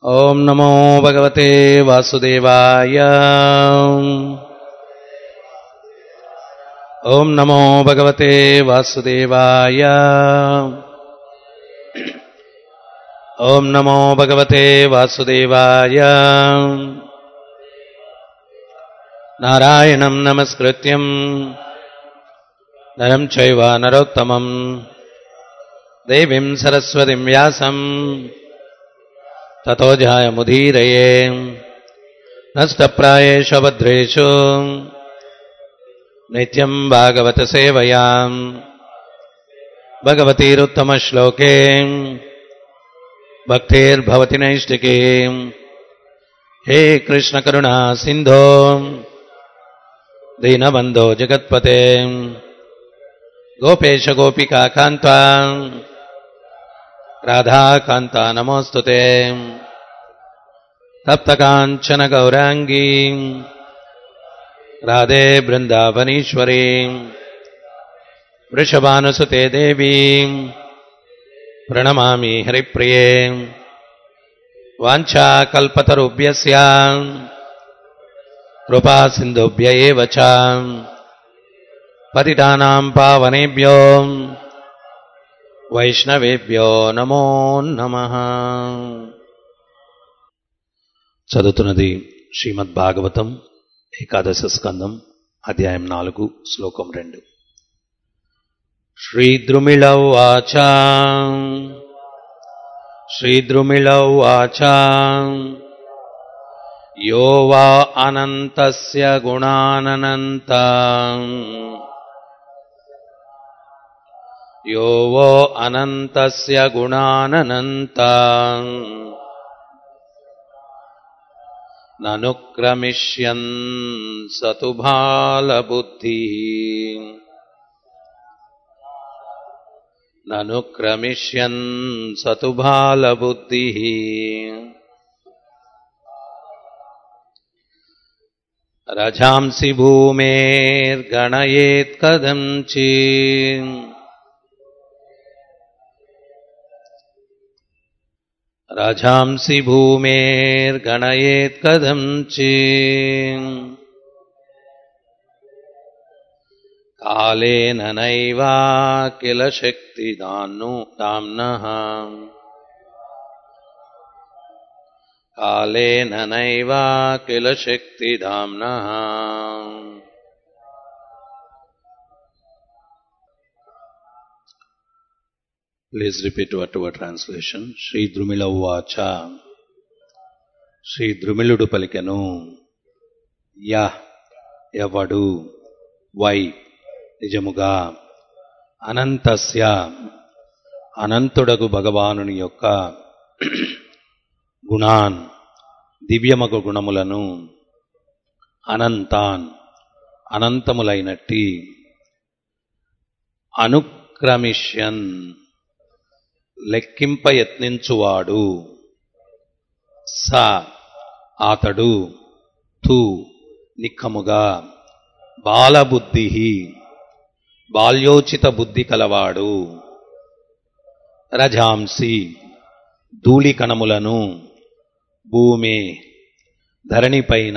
ॐ नमो भगवते वासुदेवाय ॐ नमो भगवते वासुदेवाय ॐ नमो भगवते वासुदेवाय नारायणं नमस्कृत्यम् नरं चैव नरोत्तमम् देवीं सरस्वतीं व्यासम् ततो जायमुदीरये नष्टप्रायेषु भद्रेषु नित्यम् भागवतसेवयाम् भगवतीरुत्तमश्लोके भक्तिर्भवति नैष्टिके हे कृष्णकरुणा सिन्धो दीनबन्धो जगत्पते गोपेश गोपिका कान्ता राधाकान्ता नमोऽस्तु ते तप्तकाञ्चन गौराङ्गी राधे बृन्दावनीश्वरी वृषभानुसुते देवी प्रणमामि हरिप्रिये वाञ्छाकल्पतरुभ्यस्य कृपासिन्धुभ्य एव च पतितानाम् पावनेभ्यो వైష్ణవేభ్యో నమో నమ చదువుతున్నది శ్రీమద్ భాగవతం ఏకాదశ స్కందం అధ్యాయం నాలుగు శ్లోకం రెండు శ్రీద్రుమిళౌవాచ శ్రీద్రుమిళౌవాచ యో వా అనంతస్య గుణాననంత यो वो अनन्तस्य गुणानन्ता ननुक्रमिष्यन् स तु बालबुद्धिः ननुक्रमिष्यन् स तु बालबुद्धिः रजांसि भूमेर्गणयेत् कथञ्चित् रजांसि भूमेर्गणयेत् कथञ्चि कालेन नैव किल शक्तिदानु दाम्नः कालेन नैव किल शक्तिदाम्नः please repeat what your translation Shri Drumila ఉవాచ శ్రీ ద్రుమిళుడు పలికెను యా ఎవడు వై నిజముగా అనంతస్య అనంతుడగు భగవానుని యొక్క గుణాన్ దివ్యమగు గుణములను అనంతాన్ అనంతములైనట్టి అనుక్రమిష్యన్ లెక్కింప యత్నించువాడు స అతడు తు నిక్కముగా బాలబుద్ధి బాల్యోచిత బుద్ధి కలవాడు రజాంసి ధూళికణములను భూమి ధరణిపైన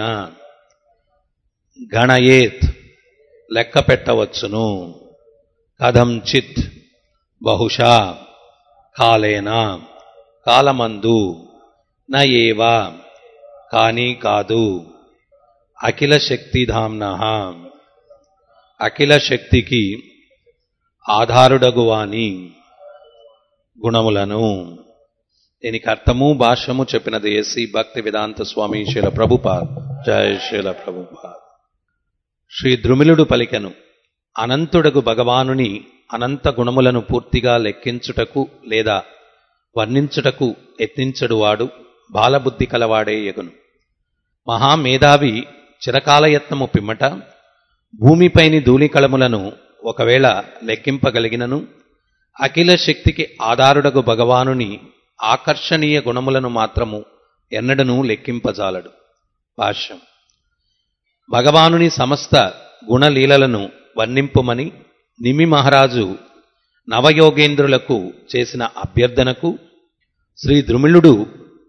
గణయేత్ లెక్క పెట్టవచ్చును కథంచిత్ బహుశా కాలేన కాలమందు న ఏవా కానీ కాదు అఖిల శక్తిధామ్న అఖిల శక్తికి ఆధారుడగువాని గుణములను దీనికి అర్థము భాష్యము చెప్పినది ఏసి భక్తి వేదాంత స్వామి శీల ప్రభుపాద్ జయ శీల ప్రభుపాద్ శ్రీ ద్రుమిలుడు పలికెను అనంతుడగు భగవానుని అనంత గుణములను పూర్తిగా లెక్కించుటకు లేదా వర్ణించుటకు యత్నించడువాడు బాలబుద్ధి కలవాడే ఎగును మహామేధావి చిరకాలయత్నము పిమ్మట భూమిపైని ధూళికళములను ఒకవేళ లెక్కింపగలిగినను అఖిల శక్తికి ఆధారుడగు భగవానుని ఆకర్షణీయ గుణములను మాత్రము ఎన్నడనూ లెక్కింపజాలడు భాష్యం భగవానుని సమస్త గుణలీలలను వర్ణింపుమని నిమి మహారాజు నవయోగేంద్రులకు చేసిన అభ్యర్థనకు శ్రీ ద్రుమిళుడు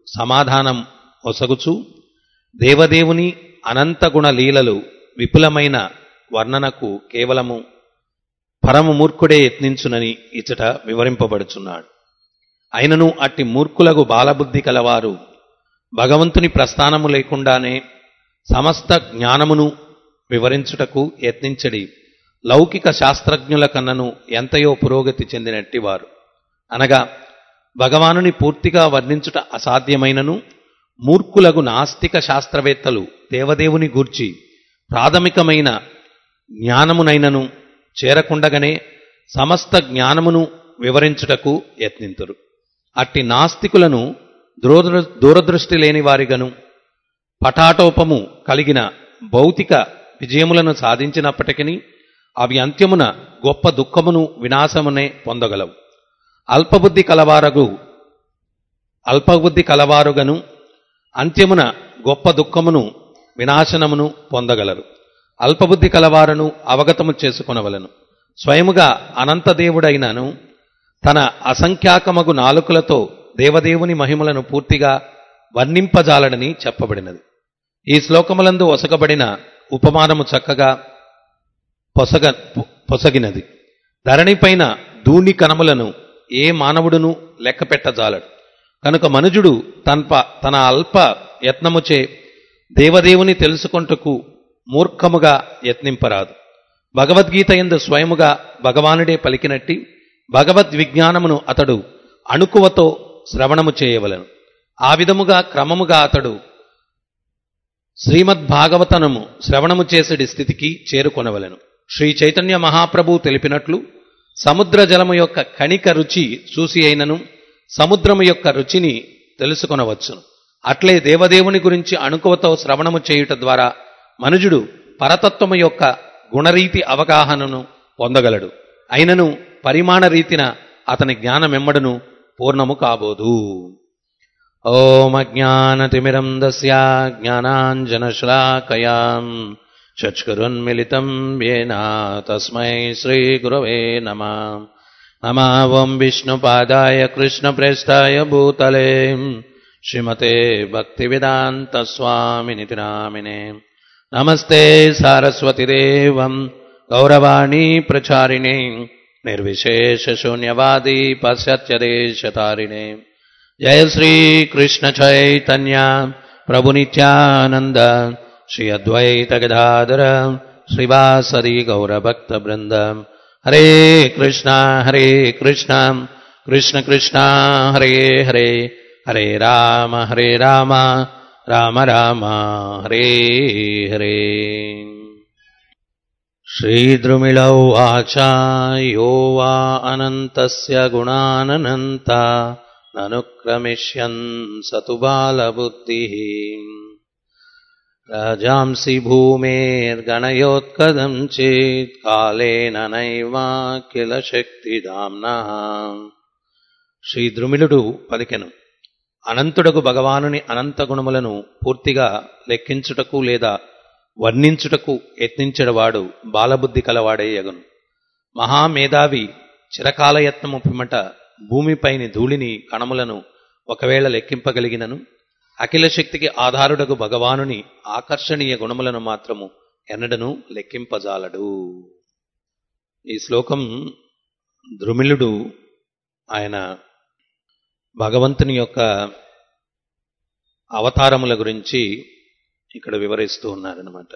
సమాధానం ఒసగుచు దేవదేవుని అనంతగుణ లీలలు విపులమైన వర్ణనకు కేవలము పరమ మూర్ఖుడే యత్నించునని ఇచ్చట వివరింపబడుచున్నాడు అయినను అట్టి మూర్ఖులకు బాలబుద్ధి కలవారు భగవంతుని ప్రస్థానము లేకుండానే సమస్త జ్ఞానమును వివరించుటకు యత్నించడి లౌకిక శాస్త్రజ్ఞుల కన్నను ఎంతయో పురోగతి చెందినట్టివారు అనగా భగవానుని పూర్తిగా వర్ణించుట అసాధ్యమైనను మూర్ఖులగు నాస్తిక శాస్త్రవేత్తలు దేవదేవుని గూర్చి ప్రాథమికమైన జ్ఞానమునైనను చేరకుండగనే సమస్త జ్ఞానమును వివరించుటకు యత్నింతురు అట్టి నాస్తికులను దూర దూరదృష్టి లేని వారిగను పటాటోపము కలిగిన భౌతిక విజయములను సాధించినప్పటికీ అవి అంత్యమున గొప్ప దుఃఖమును వినాశమునే పొందగలవు అల్పబుద్ధి కలవారగు అల్పబుద్ధి కలవారుగను అంత్యమున గొప్ప దుఃఖమును వినాశనమును పొందగలరు అల్పబుద్ధి కలవారను అవగతము చేసుకొనవలను స్వయముగా అనంతదేవుడైనను తన అసంఖ్యాకమగు నాలుకలతో దేవదేవుని మహిమలను పూర్తిగా వర్ణింపజాలడని చెప్పబడినది ఈ శ్లోకములందు ఒసగబడిన ఉపమానము చక్కగా పొసగ పొసగినది ధరణిపైన ధూళి కణములను ఏ మానవుడును లెక్క పెట్టజాలడు కనుక మనుజుడు తన్ప తన అల్ప యత్నముచే దేవదేవుని తెలుసుకొంటకు మూర్ఖముగా యత్నింపరాదు భగవద్గీత ఎందు స్వయముగా భగవానుడే పలికినట్టి భగవద్విజ్ఞానమును అతడు అణుకువతో శ్రవణము చేయవలను ఆ విధముగా క్రమముగా అతడు శ్రీమద్భాగవతనము శ్రవణము చేసడి స్థితికి చేరుకొనవలెను శ్రీ చైతన్య మహాప్రభు తెలిపినట్లు సముద్ర జలము యొక్క కణిక రుచి చూసి అయినను సముద్రము యొక్క రుచిని తెలుసుకొనవచ్చును అట్లే దేవదేవుని గురించి అణుకువతో శ్రవణము చేయుట ద్వారా మనుజుడు పరతత్వము యొక్క గుణరీతి అవగాహనను పొందగలడు అయినను పరిమాణ రీతిన అతని జ్ఞానమెమ్మడును పూర్ణము కాబోదు ఓమజ్ఞానతిమిరం దస్యా జ్ఞానాంజనశ్లాకయాం చక్షురున్మిలితం యేన తస్మై శ్రీగురవే నమ నమా ఓం విష్ణుపాదాయ కృష్ణప్రేష్టాయ భూతలే శ్రీమతే భక్తివేదాంతస్వామినితి నామినే నమస్తే సారస్వతిదేవం గౌరవాణి ప్రచారిణే నిర్విశేషశూన్యవాది పాశ్చాత్యదేశతారిణే జయ శ్రీ కృష్ణ చైతన్య ప్రభు నిత్యానంద శ్రీ అద్వైత గదాధర శ్రీవాసరి గౌరభక్త బృంద హరే కృష్ణ హరే కృష్ణ కృష్ణ కృష్ణ హరే హరే హరే రామ హరే రామ రామ రామ హరే హరే श्रीद्रुमिलौवाच यो वा अनन्तस्य गुणानन्त ननुक्रमिष्यन् स तु बालबुद्धिः राजांसि भूमेर्गणयोत्कदम् चेत् कालेन नैव किल శక్తిదామ్నః శ్రీ ద్రుమిలుడు పలికెను అనంతుడకు భగవానుని అనంత గుణములను పూర్తిగా లెక్కించుటకు లేదా వర్ణించుటకు యత్నించడవాడు బాలబుద్ధి కలవాడే యగును మహామేధావి చిరకాలయత్నము పిమ్మట భూమిపైని ధూళిని కణములను ఒకవేళ లెక్కింపగలిగినను అఖిల శక్తికి ఆధారుడకు భగవానుని ఆకర్షణీయ గుణములను మాత్రము ఎన్నడను లెక్కింపజాలడు ఈ శ్లోకం ద్రుమిళుడు ఆయన భగవంతుని యొక్క అవతారముల గురించి ఇక్కడ వివరిస్తూ ఉన్నారనమాట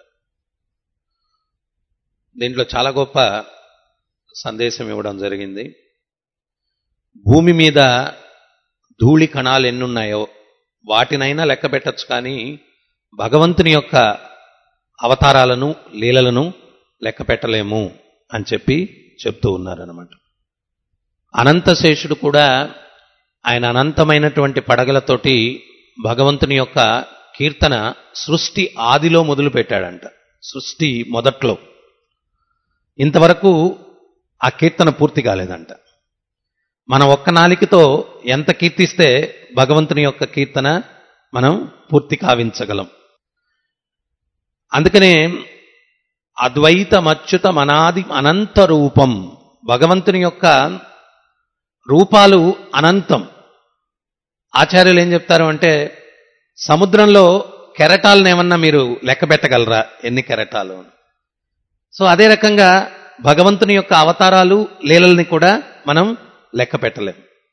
దీంట్లో చాలా గొప్ప సందేశం ఇవ్వడం జరిగింది భూమి మీద ధూళి కణాలు ఎన్నున్నాయో వాటినైనా లెక్క పెట్టచ్చు కానీ భగవంతుని యొక్క అవతారాలను లీలలను లెక్క పెట్టలేము అని చెప్పి చెప్తూ ఉన్నారనమాట అనంతశేషుడు కూడా ఆయన అనంతమైనటువంటి పడగలతోటి భగవంతుని యొక్క కీర్తన సృష్టి ఆదిలో మొదలు పెట్టాడంట సృష్టి మొదట్లో ఇంతవరకు ఆ కీర్తన పూర్తి కాలేదంట మన ఒక్క నాలికతో ఎంత కీర్తిస్తే భగవంతుని యొక్క కీర్తన మనం పూర్తి కావించగలం అందుకనే అద్వైతమచ్యుత మనాది అనంత రూపం భగవంతుని యొక్క రూపాలు అనంతం ఆచార్యులు ఏం చెప్తారు అంటే సముద్రంలో కెరటాలను ఏమన్నా మీరు లెక్క పెట్టగలరా ఎన్ని కెరటాలు అని. సో అదే రకంగా భగవంతుని యొక్క అవతారాలు లీలల్ని కూడా మనం లెక్క పెట్టలేం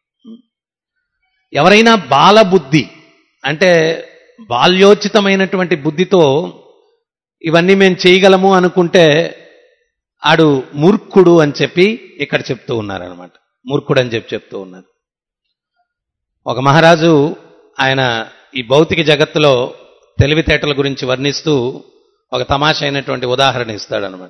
ఎవరైనా బాలబుద్ధి అంటే బాల్యోచితమైనటువంటి బుద్ధితో ఇవన్నీ మేము చేయగలము అనుకుంటే ఆడు మూర్ఖుడు అని చెప్పి ఇక్కడ చెప్తూ ఉన్నారనమాట మూర్ఖుడు అని చెప్పి చెప్తూ ఉన్నారు ఒక మహారాజు ఆయన ఈ భౌతిక జగత్తులో తెలివితేటల గురించి వర్ణిస్తూ ఒక తమాష అయినటువంటి ఉదాహరణ ఇస్తాడనమాట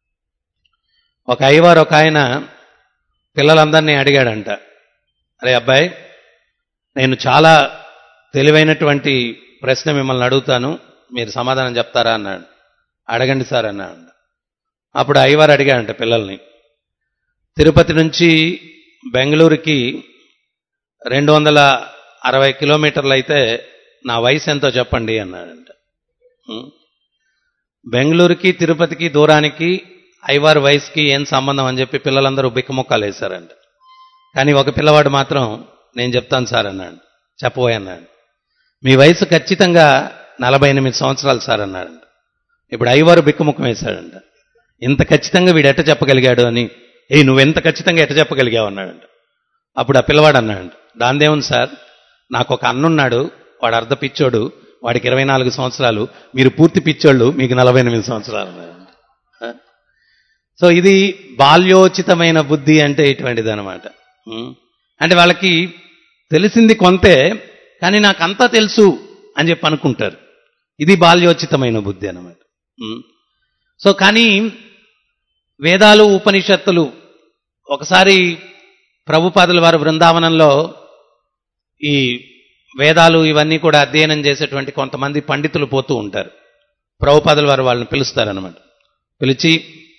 ఒక అయ్యవారు ఒక ఆయన పిల్లలందరినీ అడిగాడంట అరే అబ్బాయి నేను చాలా తెలివైనటువంటి ప్రశ్న మిమ్మల్ని అడుగుతాను మీరు సమాధానం చెప్తారా అన్నాడు అడగండి సార్ అన్నాడు అప్పుడు అయ్యవారు అడిగాడంట పిల్లల్ని తిరుపతి నుంచి బెంగళూరుకి రెండు వందల అరవై కిలోమీటర్లు అయితే నా వయసు ఎంతో చెప్పండి అన్నాడంట ఉం. బెంగళూరుకి తిరుపతికి దూరానికి ఐవారు వయసుకి ఏం సంబంధం అని చెప్పి పిల్లలందరూ బిక్కముక్కలు వేశారంట కానీ ఒక పిల్లవాడు మాత్రం నేను చెప్తాను సార్ అన్నాడు చెప్పబోయి అన్నాడు మీ వయసు ఖచ్చితంగా నలభై ఎనిమిది సంవత్సరాలు సార్ అన్నాడంట ఇప్పుడు ఐవారు బిక్కుముఖం వేశాడంట ఇంత ఖచ్చితంగా వీడు ఎట్ట చెప్పగలిగాడు అని ఏ నువ్వెంత ఖచ్చితంగా ఎట్ట చెప్పగలిగావు అన్నాడంట అప్పుడు ఆ పిల్లవాడు అన్నాడు దాందేముంది సార్ నాకు ఒక అన్నున్నాడు వాడు అర్ధ పిచ్చోడు వాడికి ఇరవై నాలుగు సంవత్సరాలు మీరు పూర్తి పిచ్చోళ్ళు మీకు నలభై ఎనిమిది సంవత్సరాలు అన్నాడంట. ఆ? సో ఇది బాల్యోచితమైన బుద్ధి అంటే ఇటువంటిది అనమాట అంటే వాళ్ళకి తెలిసింది కొంతే కానీ నాకు అంతా తెలుసు అని చెప్పి అనుకుంటారు ఇది బాల్యోచితమైన బుద్ధి అనమాట ఉం. సో కానీ వేదాలు ఉపనిషత్తులు ఒకసారి ప్రభుపాదుల వారు బృందావనంలో ఈ వేదాలు ఇవన్నీ కూడా అధ్యయనం చేసేటువంటి కొంతమంది పండితులు పోతూ ఉంటారు ప్రభుపాదుల వారు వాళ్ళని పిలుస్తారనమాట పిలిచి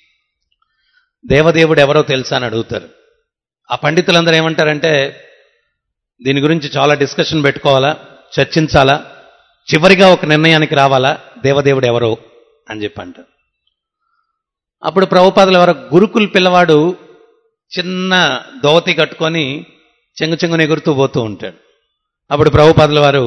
దేవదేవుడు ఎవరో తెలుసా అని అడుగుతారు ఆ పండితులందరూ ఏమంటారంటే దీని గురించి చాలా డిస్కషన్ పెట్టుకోవాలా చర్చించాలా చివరిగా ఒక నిర్ణయానికి రావాలా దేవదేవుడు ఎవరో అని చెప్పి అంటారు అప్పుడు ప్రభుపాదుల వారు గురుకుల్ పిల్లవాడు చిన్న దోవతి కట్టుకొని చెంగు చెంగుని ఎగురుతూ పోతూ ఉంటాడు అప్పుడు ప్రభుపాదుల వారు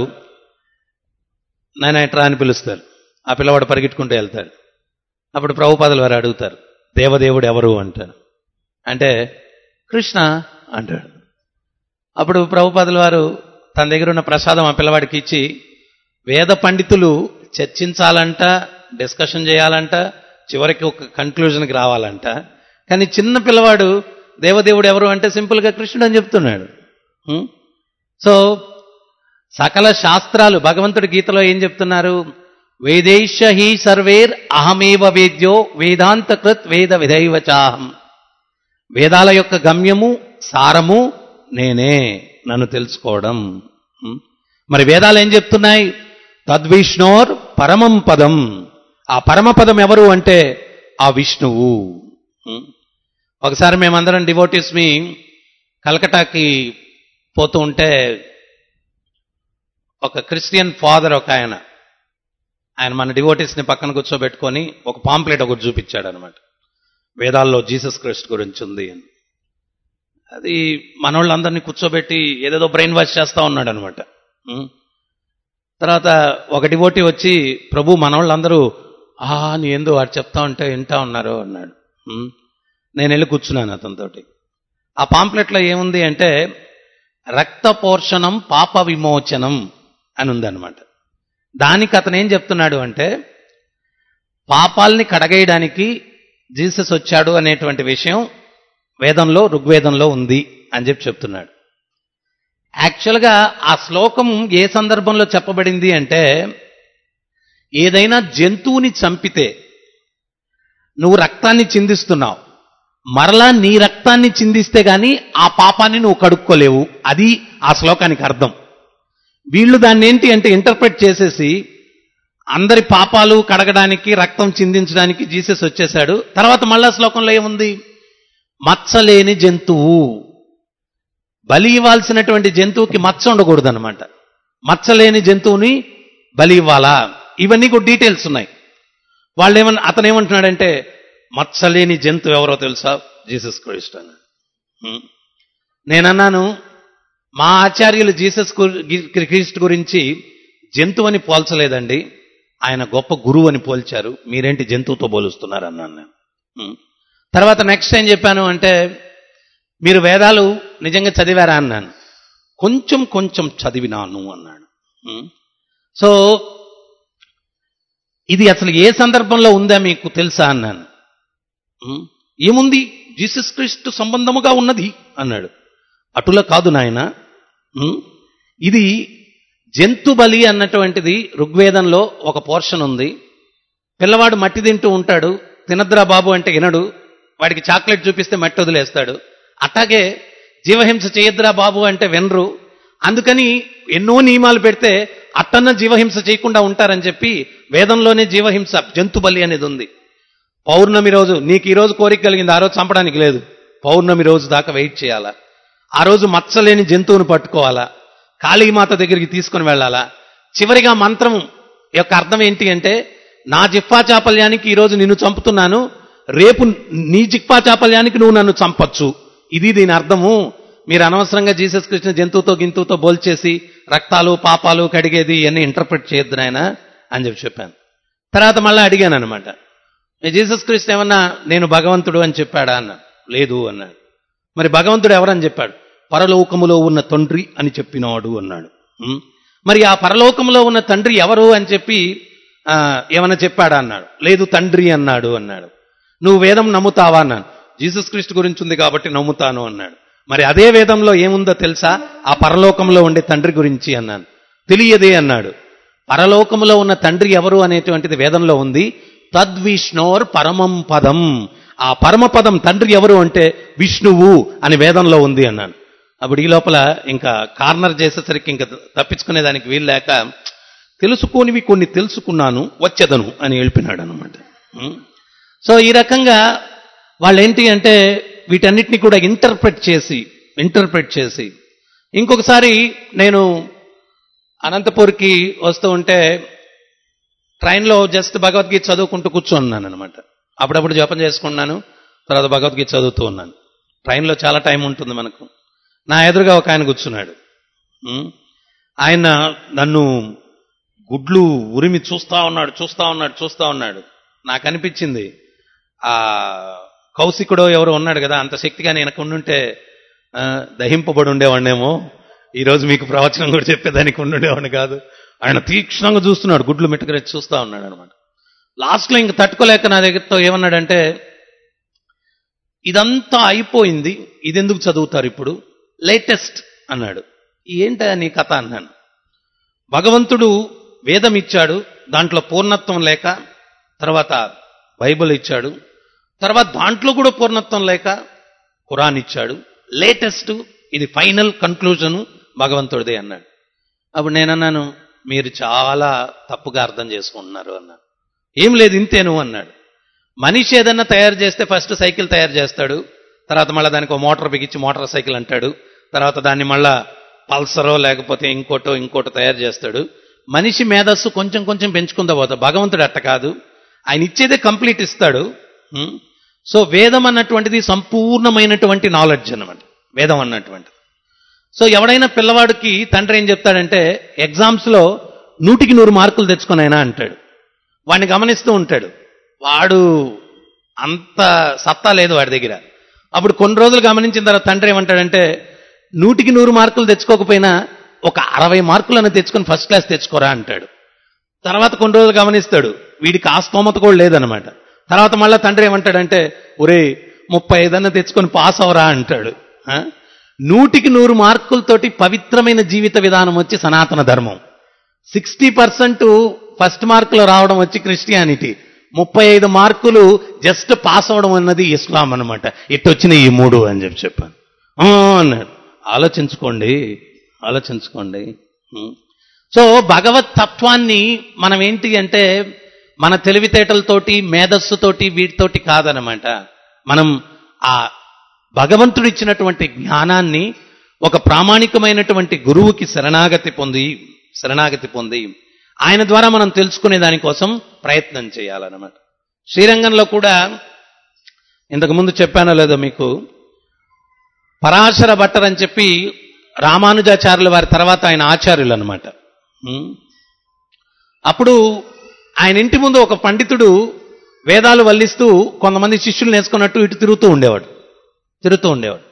నాయన ఎట్రా అని పిలుస్తారు ఆ పిల్లవాడు పరిగెట్టుకుంటూ వెళ్తాడు అప్పుడు ప్రభుపాదుల వారు అడుగుతారు దేవదేవుడు ఎవరు అంటారు అంటే కృష్ణ అంటాడు అప్పుడు ప్రభుపాదుల వారు తన దగ్గర ఉన్న ప్రసాదం ఆ పిల్లవాడికి ఇచ్చి వేద పండితులు చర్చించాలంట డిస్కషన్ చేయాలంట చివరికి ఒక కన్క్లూజన్కి రావాలంట కానీ చిన్న పిల్లవాడు దేవదేవుడు ఎవరు అంటే సింపుల్గా కృష్ణుడు అని చెప్తున్నాడు ఉం? సో సకల శాస్త్రాలు భగవంతుడి గీతలో ఏం చెప్తున్నారు వేదేశ హి సర్వేర్ అహమేవ వేద్యో వేదాంత కృత్ వేద విధైవ చాహం వేదాల యొక్క గమ్యము సారము నేనే నన్ను తెలుసుకోవడం ఉం? మరి వేదాలు ఏం చెప్తున్నాయి తద్విష్ణోర్ పరమం పదం ఆ పరమపదం ఎవరు అంటే ఆ విష్ణువు ఉం? ఒకసారి మేమందరం డివోటీస్ మీ కలకటాకి పోతూ ఉంటే ఒక క్రిస్టియన్ ఫాదర్ ఒక ఆయన ఆయన మన డివోటీస్ని పక్కన కూర్చోబెట్టుకొని ఒక పాంప్లెట్ ఒకటి చూపించాడు అనమాట వేదాల్లో జీసస్ క్రైస్ట్ గురించి ఉంది అని అది మనోళ్ళందరినీ కూర్చోబెట్టి ఏదేదో బ్రెయిన్ వాష్ చేస్తూ ఉన్నాడు అనమాట తర్వాత ఒక డివోటీ వచ్చి ప్రభు మనోళ్ళందరూ ఆ నీ ఏందో వాడు చెప్తా ఉంటే వింటా ఉన్నారు అన్నాడు ఉం. నేను వెళ్ళి కూర్చున్నాను అతనితోటి ఆ పాంప్లెట్లో ఏముంది అంటే రక్త పోర్షణం పాప విమోచనం అని ఉందన్నమాట దానికి అతను ఏం చెప్తున్నాడు అంటే పాపాల్ని కడగేయడానికి జీసస్ వచ్చాడు అనేటువంటి విషయం వేదంలో ఋగ్వేదంలో ఉంది అని చెప్పి చెప్తున్నాడు యాక్చువల్గా ఆ శ్లోకం ఏ సందర్భంలో చెప్పబడింది అంటే ఏదైనా జంతువుని చంపితే నువ్వు రక్తాన్ని చిందిస్తున్నావు మరలా నీ రక్తాన్ని చిందిస్తే గాని ఆ పాపాన్ని నువ్వు కడుక్కోలేవు అది ఆ శ్లోకానికి అర్థం వీళ్ళు దాన్ని ఏంటి అంటే ఇంటర్ప్రెట్ చేసేసి అందరి పాపాలు కడగడానికి రక్తం చిందించడానికి జీసస్ వచ్చేసాడు తర్వాత మళ్ళా శ్లోకంలో ఏముంది మచ్చలేని జంతువు బలి ఇవ్వాల్సినటువంటి జంతువుకి మచ్చ ఉండకూడదు అనమాట మచ్చలేని జంతువుని బలి ఇవ్వాలా ఇవన్నీ కూడా డీటెయిల్స్ ఉన్నాయి వాళ్ళు ఏమన్నా అతను ఏమంటున్నాడంటే మచ్చలేని జంతువు ఎవరో తెలుసా జీసస్ క్రైస్ట్ అని హ్మ్. నేనన్నాను మా ఆచార్యులు జీసస్ గు- గి- క్రీస్తు గురించి జంతువు అని పోల్చలేదండి ఆయన గొప్ప గురువు అని పోల్చారు మీరేంటి జంతువుతో పోలుస్తున్నారు అన్నాను నేను ఉం. తర్వాత నెక్స్ట్ ఏం చెప్పాను అంటే మీరు వేదాలు నిజంగా చదివారా అన్నాను కొంచెం కొంచెం చదివినాను అన్నాడు ఉం. సో ఇది అసలు ఏ సందర్భంలో ఉందా మీకు తెలుసా అన్నాను ఉం. ఏముంది జీసస్ క్రీస్తు సంబంధముగా ఉన్నది అన్నాడు అటుల కాదు నాయన ఉం. ఇది జంతు బలి అన్నటువంటిది ఋగ్వేదంలో ఒక పోర్షన్ ఉంది పిల్లవాడు మట్టి తింటూ ఉంటాడు తినద్రా బాబు అంటే వినడు వాడికి చాక్లెట్ చూపిస్తే మట్టి వదిలేస్తాడు అట్లాగే జీవహింస చేయద్రా బాబు అంటే వినరు అందుకని ఎన్నో నియమాలు పెడితే అట్టన్న జీవహింస చేయకుండా ఉంటారని చెప్పి వేదంలోనే జీవహింస జంతు బలి అనేది ఉంది పౌర్ణమి రోజు నీకు ఈ రోజు కోరిక కలిగింది ఆ రోజు చంపడానికి లేదు పౌర్ణమి రోజు దాకా వెయిట్ చేయాలా ఆ రోజు మచ్చలేని జంతువును పట్టుకోవాలా కాళీమాత దగ్గరికి తీసుకొని వెళ్ళాలా చివరిగా మంత్రం యొక్క అర్థం ఏంటి అంటే నా జిఫ్ఫా చాపల్యానికి ఈరోజు నిన్ను చంపుతున్నాను రేపు నీ జిఫ్ఫా చాపల్యానికి నువ్వు నన్ను చంపచ్చు ఇది దీని అర్థము మీరు అనవసరంగా జీసస్ కృష్ణ జంతువుతో గింతువుతో బోల్చేసి రక్తాలు పాపాలు కడిగేది ఇవన్నీ ఇంటర్ప్రిట్ చేయొద్దు నాయన అని చెప్పి చెప్పాను తర్వాత మళ్ళీ అడిగాను అనమాట జీసస్ క్రీస్తు ఏమన్నా నేను భగవంతుడు అని చెప్పాడా అన్న లేదు అన్నాడు మరి భగవంతుడు ఎవరని చెప్పాడు పరలోకములో ఉన్న తండ్రి అని చెప్పినాడు అన్నాడు ఉం? మరి ఆ పరలోకములో ఉన్న తండ్రి ఎవరు అని చెప్పి ఆ, ఏమన్నా చెప్పాడా అన్నాడు లేదు తండ్రి అన్నాడు అన్నాడు నువ్వు వేదం నమ్ముతావా అన్నాను జీసస్ క్రీస్తు గురించి ఉంది కాబట్టి నమ్ముతాను అన్నాడు మరి అదే వేదంలో ఏముందో తెలుసా ఆ పరలోకంలో ఉండే తండ్రి గురించి అన్నాను తెలియదే అన్నాడు పరలోకములో ఉన్న తండ్రి ఎవరు అనేటువంటిది వేదంలో ఉంది తద్విష్ణోర్ పరమం పదం ఆ పరమ పదం తండ్రి ఎవరు అంటే విష్ణువు అని వేదంలో ఉంది అన్నాను అప్పుడు ఈ లోపల ఇంకా కార్నర్ చేసేసరికి ఇంకా తప్పించుకునేదానికి వీలు లేక తెలుసుకోనివి కొన్ని తెలుసుకున్నాను వచ్చేదను అని వెళ్ళిపోయినాడు అనమాట సో ఈ రకంగా వాళ్ళు ఏంటి అంటే వీటన్నిటిని కూడా ఇంటర్ప్రెట్ చేసి ఇంటర్ప్రెట్ చేసి ఇంకొకసారి నేను అనంతపూర్కి వస్తూ ఉంటే ట్రైన్లో జస్ట్ భగవద్గీత చదువుకుంటూ కూర్చున్నాను అనమాట అప్పుడప్పుడు జపం చేసుకున్నాను తర్వాత భగవద్గీత చదువుతూ ఉన్నాను ట్రైన్లో చాలా టైం ఉంటుంది మనకు నా ఎదురుగా ఒక ఆయన కూర్చున్నాడు ఉం? ఆయన నన్ను గుడ్లు ఉరిమి చూస్తా ఉన్నాడు చూస్తా ఉన్నాడు చూస్తా ఉన్నాడు నాకు అనిపించింది ఆ కౌశికుడో ఎవరో ఉన్నాడు కదా అంత శక్తిగా నేను ఉండుంటే ఆ, దహింపబడి ఉండేవాడినేమో ఈరోజు మీకు ప్రవచనం కూడా చెప్పేదానికి ఉండుండేవాడిని కాదు ఆయన తీక్షణంగా చూస్తున్నాడు గుడ్లు మిట్టకరెచ్చి చూస్తా ఉన్నాడు అనమాట లాస్ట్లో ఇంక తట్టుకోలేక నా దగ్గరతో ఏమన్నాడంటే ఇదంతా అయిపోయింది ఇదెందుకు చదువుతారు ఇప్పుడు లేటెస్ట్ అన్నాడు ఏంటా నీ కథ అన్నాను భగవంతుడు వేదం ఇచ్చాడు దాంట్లో పూర్ణత్వం లేక తర్వాత బైబిల్ ఇచ్చాడు తర్వాత దాంట్లో కూడా పూర్ణత్వం లేక ఖురాన్ ఇచ్చాడు లేటెస్ట్ ఇది ఫైనల్ కన్క్లూజను భగవంతుడిదే అన్నాడు అప్పుడు నేనన్నాను మీరు చాలా తప్పుగా అర్థం చేసుకుంటున్నారు అన్నాను ఏం లేదు ఇంతేను అన్నాడు మనిషి ఏదన్నా తయారు చేస్తే ఫస్ట్ సైకిల్ తయారు చేస్తాడు తర్వాత మళ్ళీ దానికి ఒక మోటార్ బిగించి మోటార్ సైకిల్ అంటాడు తర్వాత దాన్ని మళ్ళా పల్సరో లేకపోతే ఇంకోటో ఇంకోటో తయారు చేస్తాడు మనిషి మేధస్సు కొంచెం కొంచెం పెంచుకుందా పోతా భగవంతుడు అట్ట కాదు ఆయన ఇచ్చేదే కంప్లీట్ ఇస్తాడు ఉం? సో వేదం అన్నటువంటిది సంపూర్ణమైనటువంటి నాలెడ్జ్ అన్నమాట వేదం అన్నటువంటిది సో ఎవడైనా పిల్లవాడికి తండ్రి ఏం చెప్తాడంటే ఎగ్జామ్స్లో నూటికి నూరు మార్కులు తెచ్చుకునైనా అంటాడు వాడిని గమనిస్తూ ఉంటాడు వాడు అంత సత్తా లేదు వాడి దగ్గర అప్పుడు కొన్ని రోజులు గమనించిన తర్వాత తండ్రి ఏమంటాడంటే నూటికి నూరు మార్కులు తెచ్చుకోకపోయినా ఒక అరవై మార్కులను తెచ్చుకొని ఫస్ట్ క్లాస్ తెచ్చుకోరా అంటాడు తర్వాత కొన్ని రోజులు గమనిస్తాడు వీడికి ఆ స్తోమత కూడా లేదనమాట తర్వాత మళ్ళీ తండ్రి ఏమంటాడంటే ఒరే ముప్పై ఐదన్న తెచ్చుకొని పాస్ అవరా అంటాడు ఆ? నూటికి నూరు మార్కులతోటి పవిత్రమైన జీవిత విధానం వచ్చి సనాతన ధర్మం సిక్స్టీ పర్సెంట్ ఫస్ట్ మార్కులు రావడం వచ్చి క్రిస్టియానిటీ ముప్పై ఐదు మార్కులు జస్ట్ పాస్ అవడం అన్నది ఇస్లాం అనమాట ఇట్టొచ్చిన ఈ మూడు అని చెప్పి చెప్పాను "ఆ" అన్నాడు ఆలోచించుకోండి ఆలోచించుకోండి ఉం. సో భగవత్ తత్వాన్ని మనం ఏంటి అంటే మన తెలివితేటలతోటి మేధస్సుతోటి వీటితోటి కాదనమాట మనం ఆ భగవంతుడు ఇచ్చినటువంటి జ్ఞానాన్ని ఒక ప్రామాణికమైనటువంటి గురువుకి శరణాగతి పొంది శరణాగతి పొంది ఆయన ద్వారా మనం తెలుసుకునే దానికోసం ప్రయత్నం చేయాలన్నమాట శ్రీరంగంలో కూడా ఇంతకుముందు చెప్పానో లేదో మీకు పరాశర భట్టర్ అని చెప్పి రామానుజాచార్యుల వారి తర్వాత ఆయన ఆచార్యులు అనమాట అప్పుడు ఆయన ఇంటి ముందు ఒక పండితుడు వేదాలు వల్లిస్తూ కొంతమంది శిష్యులు నేర్చుకున్నట్టు ఇటు తిరుగుతూ ఉండేవాడు తిరుగుతూ ఉండేవాడు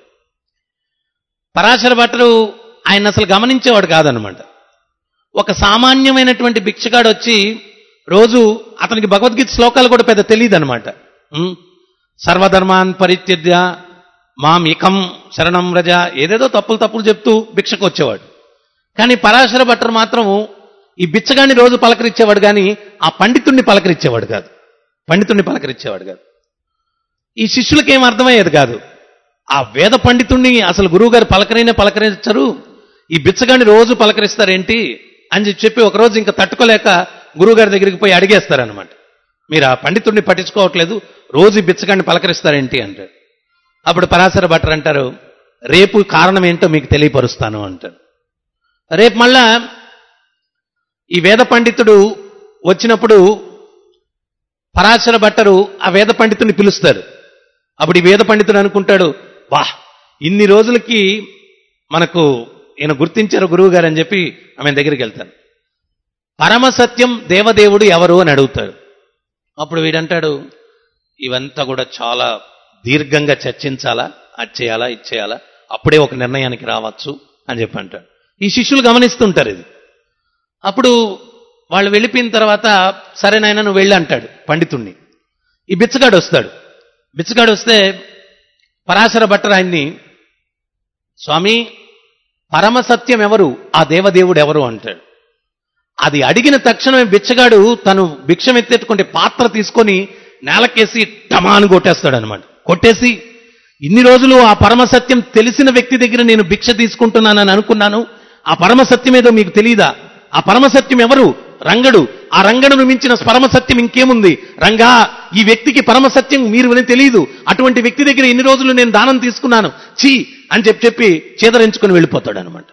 పరాశర భట్టరు ఆయన అసలు గమనించేవాడు కాదనమాట ఒక సామాన్యమైనటువంటి భిక్షగాడు వచ్చి రోజు అతనికి భగవద్గీత శ్లోకాలు కూడా పెద్ద తెలియదు అనమాట సర్వధర్మాన్ పరిత్యజ్య మాం ఇకం శరణం రజ ఏదేదో తప్పులు తప్పులు చెప్తూ భిక్షకు వచ్చేవాడు కానీ పరాశర భట్టరు మాత్రము ఈ బిచ్చగాన్ని రోజు పలకరించేవాడు కానీ ఆ పండితుణ్ణి పలకరించేవాడు కాదు పండితుణ్ణి పలకరించేవాడు కాదు ఈ శిష్యులకి ఏం అర్థమయ్యేది కాదు ఆ వేద పండితుణ్ణి అసలు గురువు గారు పలకరైనా పలకరించరు ఈ బిచ్చగాన్ని రోజు పలకరిస్తారేంటి అని చెప్పి ఒకరోజు ఇంకా తట్టుకోలేక గురువుగారి దగ్గరికి పోయి అడిగేస్తారనమాట మీరు ఆ పండితుడిని పట్టించుకోవట్లేదు రోజు ఈ బిచ్చగాన్ని పలకరిస్తారేంటి అంటారు అప్పుడు పరాశర భట్టర్ అంటారు రేపు కారణం ఏంటో మీకు తెలియపరుస్తాను అంటారు రేపు మళ్ళా ఈ వేద పండితుడు వచ్చినప్పుడు పరాశర భట్టరు ఆ వేద పండితుడిని పిలుస్తారు అప్పుడు ఈ వేద పండితుడు అనుకుంటాడు వాహ్ ఇన్ని రోజులకి మనకు ఈయన గుర్తించారు గురువు గారు అని చెప్పి ఆమె దగ్గరికి వెళ్తాను పరమసత్యం దేవదేవుడు ఎవరు అని అడుగుతాడు అప్పుడు వీడంటాడు ఇవంతా కూడా చాలా దీర్ఘంగా చర్చించాలా అది చేయాలా ఇది చేయాలా అప్పుడే ఒక నిర్ణయానికి రావచ్చు అని చెప్పి అంటాడు ఈ శిష్యులు గమనిస్తుంటారు ఇది అప్పుడు వాళ్ళు వెళ్ళిపోయిన తర్వాత సరే నాయన నువ్వు వెళ్ళి అంటాడు పండితుణ్ణి ఈ బిచ్చగాడు వస్తాడు బిచ్చగాడు వస్తే పరాశర భట్టర్ ఆయన్ని స్వామి పరమసత్యం ఎవరు ఆ దేవదేవుడు ఎవరు అంటాడు అది అడిగిన తక్షణమే బిచ్చగాడు తను భిక్షం ఎత్తేట్టుకుంటే పాత్ర తీసుకొని నేలకేసి టమాను కొట్టేస్తాడు అనమాట కొట్టేసి ఇన్ని రోజులు ఆ పరమసత్యం తెలిసిన వ్యక్తి దగ్గర నేను భిక్ష తీసుకుంటున్నానని అనుకున్నాను ఆ పరమసత్యం ఏదో మీకు తెలియదా ఆ పరమసత్యం ఎవరు రంగడు ఆ రంగడును మించిన పరమసత్యం ఇంకేముంది రంగా ఈ వ్యక్తికి పరమసత్యం మీరు అని తెలియదు అటువంటి వ్యక్తి దగ్గర ఇన్ని రోజులు నేను దానం తీసుకున్నాను చీ అని చెప్పి చెప్పి చేదరించుకుని వెళ్ళిపోతాడు అనమాట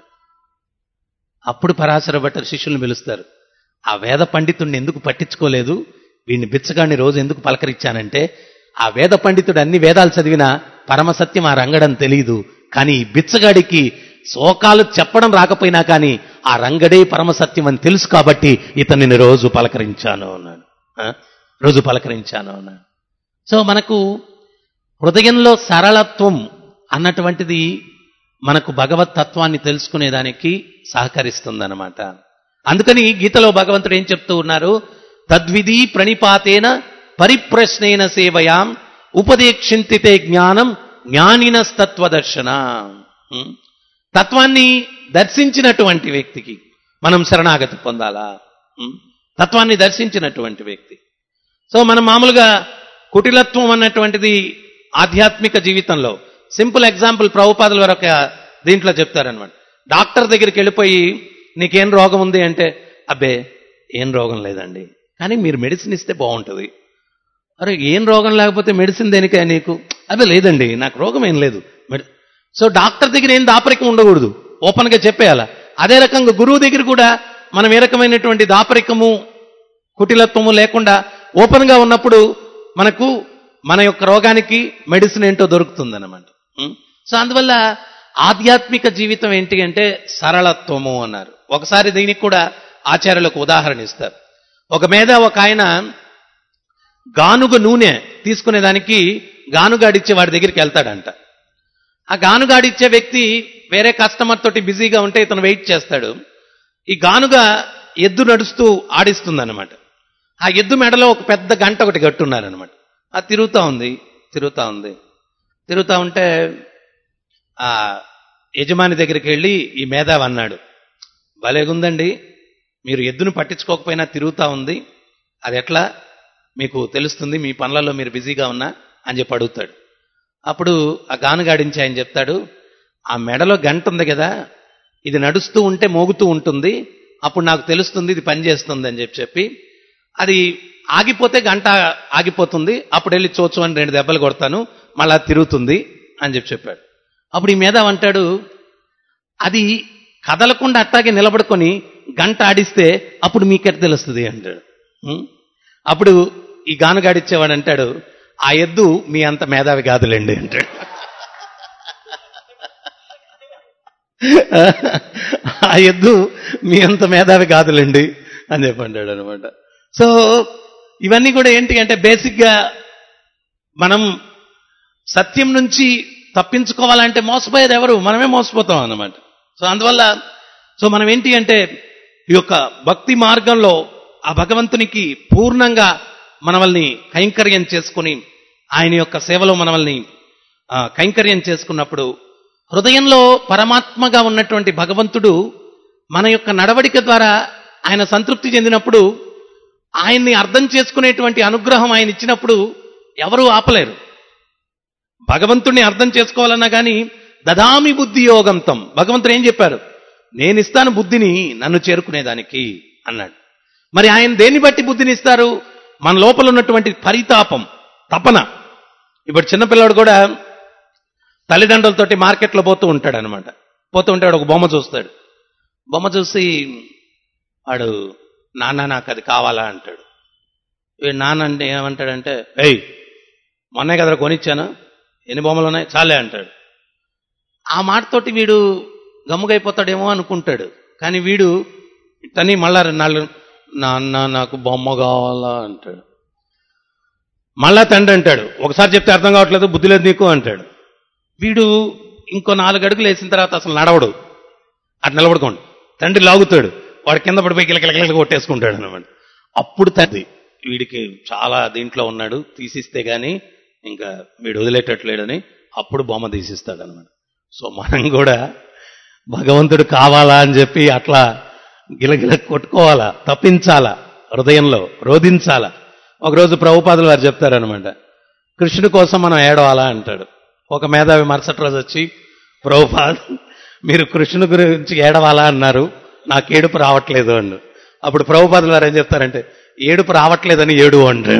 అప్పుడు పరాశర భట్టర్ శిష్యుల్ని పిలుస్తారు ఆ వేద పండితుడిని ఎందుకు పట్టించుకోలేదు వీడిని బిచ్చగాడిని రోజు ఎందుకు పలకరించానంటే ఆ వేద పండితుడు అన్ని వేదాలు చదివినా పరమసత్యం ఆ రంగడని తెలియదు కానీ ఈ బిచ్చగాడికి శోకాలు చెప్పడం రాకపోయినా కానీ ఆ రంగడే పరమసత్యం అని తెలుసు కాబట్టి ఇతనిని రోజు పలకరించాను అన్నాడు ఆ? రోజు పలకరించాను అన్నాడు సో మనకు హృదయంలో సరళత్వం అన్నటువంటిది మనకు భగవత్ తత్వాన్ని తెలుసుకునేదానికి సహకరిస్తుందన్నమాట అందుకని గీతలో భగవంతుడు ఏం చెప్తూ ఉన్నారు తద్విధి ప్రణిపాతేన పరిప్రశ్నేన సేవయాం ఉపదేక్షింతితే జ్ఞానం జ్ఞానినస్తత్వదర్శన ఉం? తత్వాన్ని దర్శించినటువంటి వ్యక్తికి మనం శరణాగతి పొందాలా ఉం? తత్వాన్ని దర్శించినటువంటి వ్యక్తి సో మనం మామూలుగా కుటిలత్వం అన్నటువంటిది ఆధ్యాత్మిక జీవితంలో సింపుల్ ఎగ్జాంపుల్ ప్రభుపాదుల వారు ఒక దీంట్లో చెప్తారనమాట డాక్టర్ దగ్గరికి వెళ్ళిపోయి నీకేం రోగం ఉంది అంటే అబ్బే ఏం రోగం లేదండి కానీ మీరు మెడిసిన్ ఇస్తే బాగుంటుంది అరే ఏం రోగం లేకపోతే మెడిసిన్ దేనికే నీకు అబ్బే లేదండి నాకు రోగం ఏం లేదు మెడి- సో డాక్టర్ దగ్గర ఏం దాపరికం ఉండకూడదు ఓపెన్గా చెప్పేయాలా అదే రకంగా గురువు దగ్గర కూడా మనం ఏ రకమైనటువంటి దాపరికము కుటిలత్వము లేకుండా ఓపెన్గా ఉన్నప్పుడు మనకు మన యొక్క రోగానికి మెడిసిన్ ఏంటో దొరుకుతుందన్నమాట ఉం? సో అందువల్ల ఆధ్యాత్మిక జీవితం ఏంటి అంటే సరళత్వము అన్నారు ఒకసారి దీనికి కూడా ఆచార్యులకు ఉదాహరణ ఇస్తారు ఒక మీద ఒక ఆయన గానుగ నూనె తీసుకునేదానికి గానుగాడిచ్చే వాడి దగ్గరికి వెళ్తాడంట ఆ గానుగాడిచ్చే వ్యక్తి వేరే కస్టమర్ తోటి బిజీగా ఉంటే ఇతను వెయిట్ చేస్తాడు ఈ గానుగ ఎద్దు నడుస్తూ ఆడిస్తుందన్నమాట ఆ ఎద్దు మెడలో ఒక పెద్ద గంట ఒకటి కట్టున్నారనమాట అది తిరుగుతూ ఉంది తిరుగుతూ ఉంది తిరుగుతూ ఉంటే ఆ యజమాని దగ్గరికి వెళ్ళి ఈ మేధావి అన్నాడు భలేగుందండి మీరు ఎద్దును పట్టించుకోకపోయినా తిరుగుతూ ఉంది అది ఎట్లా మీకు తెలుస్తుంది మీ పనులలో మీరు బిజీగా ఉన్నా అని చెప్పి అడుగుతాడు అప్పుడు ఆ గానుగాడించి ఆయన చెప్తాడు ఆ మెడలో గంట ఉంది కదా ఇది నడుస్తూ ఉంటే మోగుతూ ఉంటుంది అప్పుడు నాకు తెలుస్తుంది ఇది పనిచేస్తుంది అని చెప్పి చెప్పి అది ఆగిపోతే గంట ఆగిపోతుంది అప్పుడు వెళ్ళి చోచు అని రెండు దెబ్బలు కొడతాను మళ్ళా తిరుగుతుంది అని చెప్పి చెప్పాడు అప్పుడు ఈ మీద అంటాడు అది కదలకుండా అట్టాగే నిలబడుకొని గంట ఆడిస్తే అప్పుడు మీకెట్ తెలుస్తుంది అంటాడు ఉం? అప్పుడు ఈ గానుగాడిచ్చేవాడు అంటాడు ఆ ఎద్దు మీ అంత మేధావి కాదులేండి అంటాడు ఆ ఎద్దు మీ అంత మేధావి కాదులేండి అని చెప్పి అంటాడు అనమాట సో ఇవన్నీ కూడా ఏంటి అంటే బేసిక్గా మనం సత్యం నుంచి తప్పించుకోవాలంటే మోసపోయేది ఎవరు మనమే మోసపోతాం అన్నమాట సో అందువల్ల సో మనం ఏంటి అంటే ఈ యొక్క భక్తి మార్గంలో ఆ భగవంతునికి పూర్ణంగా మనల్ని కైంకర్యం చేసుకుని ఆయన యొక్క సేవలో మనల్ని ఆ, కైంకర్యం చేసుకున్నప్పుడు హృదయంలో పరమాత్మగా ఉన్నటువంటి భగవంతుడు మన యొక్క నడవడిక ద్వారా ఆయన సంతృప్తి చెందినప్పుడు ఆయన్ని అర్థం చేసుకునేటువంటి అనుగ్రహం ఆయన ఇచ్చినప్పుడు ఎవరూ ఆపలేరు భగవంతుణ్ణి అర్థం చేసుకోవాలన్నా కానీ దదామి బుద్ధి యోగంతం భగవంతుడు ఏం చెప్పారు నేను ఇస్తాను బుద్ధిని నన్ను చేరుకునేదానికి అన్నాడు మరి ఆయన దేన్ని బట్టి బుద్ధిని ఇస్తారు మన లోపల ఉన్నటువంటి పరితాపం తపన ఇప్పుడు చిన్నపిల్లడు కూడా తల్లిదండ్రులతోటి మార్కెట్లో పోతూ ఉంటాడు అనమాట పోతూ ఉంటే వాడు ఒక బొమ్మ చూస్తాడు బొమ్మ చూసి వాడు నాన్న నాకు అది కావాలా అంటాడు వీడు నాన్న అంటే ఏమంటాడంటే ఏయ్ మొన్నే కదరా కొనిచ్చాను ఎన్ని బొమ్మలు ఉన్నాయి చాలే అంటాడు ఆ మాటతోటి వీడు గమ్ముగైపోతాడేమో అనుకుంటాడు కానీ వీడు తని మళ్ళా నాళ్ళు నాన్న నాకు బొమ్మ కావాలా అంటాడు మళ్ళా తండ్రి అంటాడు ఒకసారి చెప్తే అర్థం కావట్లేదు బుద్ధి లేదు నీకు అంటాడు వీడు ఇంకో నాలుగు అడుగులు వేసిన తర్వాత అసలు నడవడు అటు నిలబడుకోండి తండ్రి లాగుతాడు వాడు కింద పడిపోయి కిలకిలకిల కొట్టేసుకుంటాడు అనమాట అప్పుడు తండ్రి వీడికి చాలా దీంట్లో ఉన్నాడు తీసిస్తే గాని ఇంకా వీడు వదిలేటట్లేడని అప్పుడు బొమ్మ తీసిస్తాడు అనమాట సో మనం కూడా భగవంతుడు కావాలా అని చెప్పి అట్లా గిలగిల కొట్టుకోవాలా తప్పించాలా హృదయంలో రోధించాలా ఒకరోజు ప్రభుపాదులు వారు చెప్తారనమాట కృష్ణుడి కోసం మనం ఏడవాలా అంటాడు ఒక మేధావి మరుసటి రోజు వచ్చి ప్రభుపాద్ మీరు కృష్ణుడి గురించి ఏడవాలా అన్నారు నాకు ఏడుపు రావట్లేదు అండు అప్పుడు ప్రభుపాదులు వారు ఏం చెప్తారంటే ఏడుపు రావట్లేదని ఏడు అంటాడు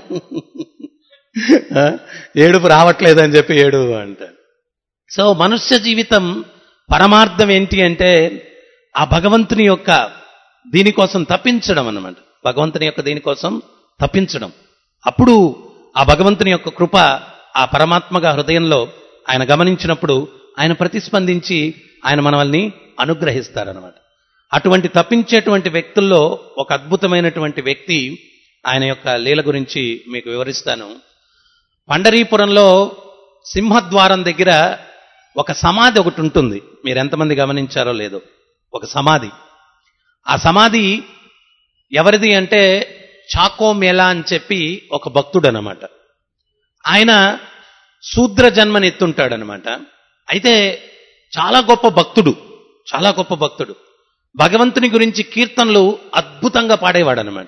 ఆ? ఏడుపు రావట్లేదని చెప్పి ఏడు అంటాడు సో మనుష్య జీవితం పరమార్థం ఏంటి అంటే ఆ భగవంతుని యొక్క దీనికోసం తప్పించడం అన్నమాట భగవంతుని యొక్క దీనికోసం తప్పించడం అప్పుడు ఆ భగవంతుని యొక్క కృప ఆ పరమాత్మగా హృదయంలో ఆయన గమనించినప్పుడు ఆయన ప్రతిస్పందించి ఆయన మనల్ని అనుగ్రహిస్తారనమాట అటువంటి తప్పించేటువంటి వ్యక్తుల్లో ఒక అద్భుతమైనటువంటి వ్యక్తి ఆయన యొక్క లీల గురించి మీకు వివరిస్తాను పండరీపురంలో సింహద్వారం దగ్గర ఒక సమాధి ఒకటి ఉంటుంది మీరు ఎంతమంది గమనించారో లేదో ఒక సమాధి ఆ సమాధి ఎవరిది అంటే చాకో మేళా అని చెప్పి ఒక భక్తుడు అనమాట ఆయన శూద్ర జన్మని ఎత్తుంటాడనమాట అయితే చాలా గొప్ప భక్తుడు చాలా గొప్ప భక్తుడు భగవంతుని గురించి కీర్తనలు అద్భుతంగా పాడేవాడనమాట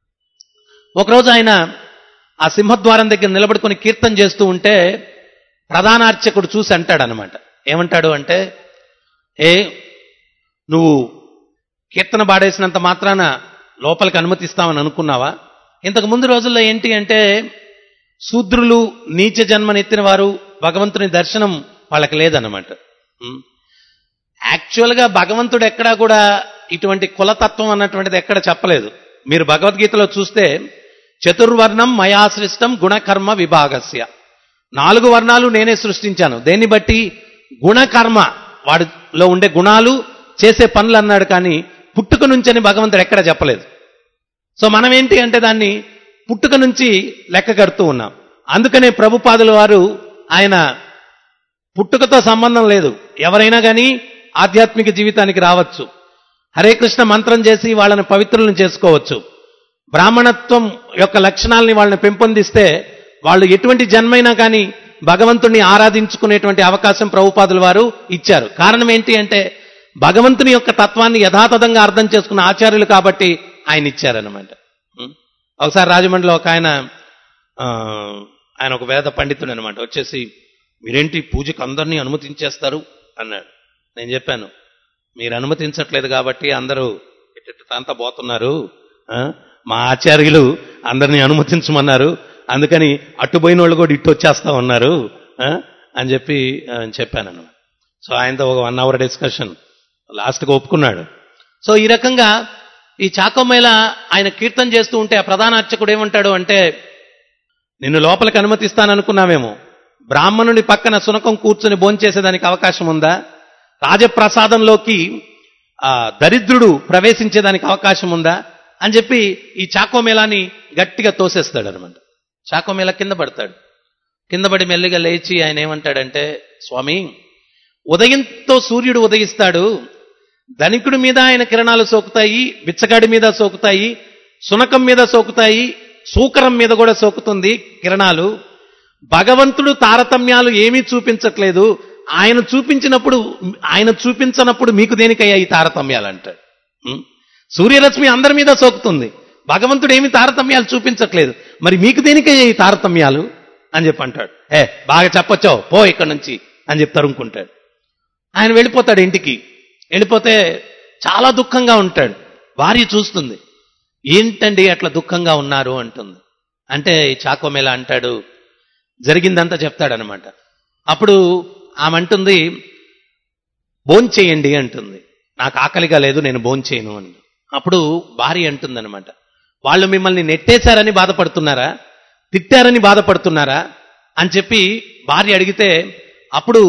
ఒకరోజు ఆయన ఆ సింహద్వారం దగ్గర నిలబడుకొని కీర్తన చేస్తూ ఉంటే ప్రధాన అర్చకుడు చూసి అంటాడనమాట ఏమంటాడు అంటే ఏ నువ్వు కీర్తన పాడేసినంత మాత్రాన లోపలికి అనుమతిస్తామని అనుకున్నావా ఇంతకు ముందు రోజుల్లో ఏంటి అంటే శూద్రులు నీచ జన్మనెత్తిన వారు భగవంతుని దర్శనం వాళ్ళకి లేదన్నమాట ఉం. యాక్చువల్గా భగవంతుడు ఎక్కడా కూడా ఇటువంటి కులతత్వం అన్నటువంటిది ఎక్కడ చెప్పలేదు మీరు భగవద్గీతలో చూస్తే చతుర్వర్ణం మయా సృష్టం గుణకర్మ విభాగస్య నాలుగు వర్ణాలు నేనే సృష్టించాను దేన్ని బట్టి గుణకర్మ వాడిలో ఉండే గుణాలు చేసే పనులు అన్నాడు కానీ పుట్టుక నుంచని భగవంతుడు ఎక్కడ చెప్పలేదు సో మనం ఏంటి అంటే దాన్ని పుట్టుక నుంచి లెక్క కడుతూ ఉన్నాం అందుకనే ప్రభుపాదుల వారు ఆయన పుట్టుకతో సంబంధం లేదు ఎవరైనా కానీ ఆధ్యాత్మిక జీవితానికి రావచ్చు హరే కృష్ణ మంత్రం చేసి వాళ్ళని పవిత్రులను చేసుకోవచ్చు బ్రాహ్మణత్వం యొక్క లక్షణాలని వాళ్ళని పెంపొందిస్తే వాళ్ళు ఎటువంటి జన్మైనా కానీ భగవంతుణ్ణి ఆరాధించుకునేటువంటి అవకాశం ప్రభుపాదుల వారు ఇచ్చారు కారణం ఏంటి అంటే భగవంతుని యొక్క తత్వాన్ని యథాతథంగా అర్థం చేసుకున్న ఆచార్యులు కాబట్టి ఆయన ఇచ్చారనమాట ఉం? ఒకసారి రాజమండ్రిలో ఒక ఆయన ఆ, ఆయన ఒక వేద పండితుడు అనమాట వచ్చేసి మీరేంటి పూజకు అందరినీ అనుమతించేస్తారు అన్నాడు నేను చెప్పాను మీరు అనుమతించట్లేదు కాబట్టి అందరూ అంతా పోతున్నారు ఆ? మా ఆచార్యులు అందరినీ అనుమతించమన్నారు అందుకని అట్టుపోయిన వాళ్ళు కూడా ఇటు వచ్చేస్తా ఉన్నారు ఆ? అని చెప్పి ఆ, చెప్పాను అన్నమాట సో ఆయనతో ఒక వన్ అవర్ డిస్కషన్ లాస్ట్గా ఒప్పుకున్నాడు సో ఈ రకంగా ఈ చాకోమేళ ఆయన కీర్తన చేస్తూ ఉంటే ఆ ప్రధాన అర్చకుడు ఏమంటాడు అంటే నిన్ను లోపలికి అనుమతిస్తాననుకున్నామేమో బ్రాహ్మణుడి పక్కన సునకం కూర్చుని భోంచేసేదానికి అవకాశం ఉందా రాజప్రసాదంలోకి ఆ, దరిద్రుడు ప్రవేశించేదానికి అవకాశం ఉందా అని చెప్పి ఈ చాకోమేళాన్ని గట్టిగా తోసేస్తాడు అనమాట చాకోమేళ కింద పడతాడు కింద పడి మెల్లిగా లేచి ఆయన ఏమంటాడంటే స్వామి ఉదయంతో సూర్యుడు ఉదయిస్తాడు ధనికుడి మీద ఆయన కిరణాలు సోకుతాయి బిచ్చగాడి మీద సోకుతాయి సునకం మీద సోకుతాయి సూకరం మీద కూడా సోకుతుంది కిరణాలు భగవంతుడు తారతమ్యాలు ఏమీ చూపించట్లేదు ఆయన చూపించినప్పుడు ఆయన చూపించనప్పుడు మీకు దేనికయ్యా ఈ తారతమ్యాలు అంటాడు ఉం? సూర్యరశ్మి అందరి మీద సోకుతుంది భగవంతుడు ఏమి తారతమ్యాలు చూపించట్లేదు మరి మీకు దేనికయ్యా ఈ తారతమ్యాలు అని చెప్పి అంటాడు ఏ బాగా చెప్పొచ్చో పో ఇక్కడ నుంచి అని చెప్పి తరుముకుంటాడు ఆయన వెళ్ళిపోతాడు ఇంటికి వెళ్ళిపోతే చాలా దుఃఖంగా ఉంటాడు భార్య చూస్తుంది ఏంటండి అట్లా దుఃఖంగా ఉన్నారు అంటుంది అంటే ఈ చాకోమేళ అంటాడు జరిగిందంతా చెప్తాడనమాట అప్పుడు ఆమె అంటుంది భోంచేయండి అంటుంది నాకు ఆకలిగా లేదు నేను భోంచేయను అని అప్పుడు భార్య అంటుందన్నమాట వాళ్ళు మిమ్మల్ని నెట్టేశారని బాధపడుతున్నారా తిట్టారని బాధపడుతున్నారా అని చెప్పి భార్య అడిగితే అప్పుడు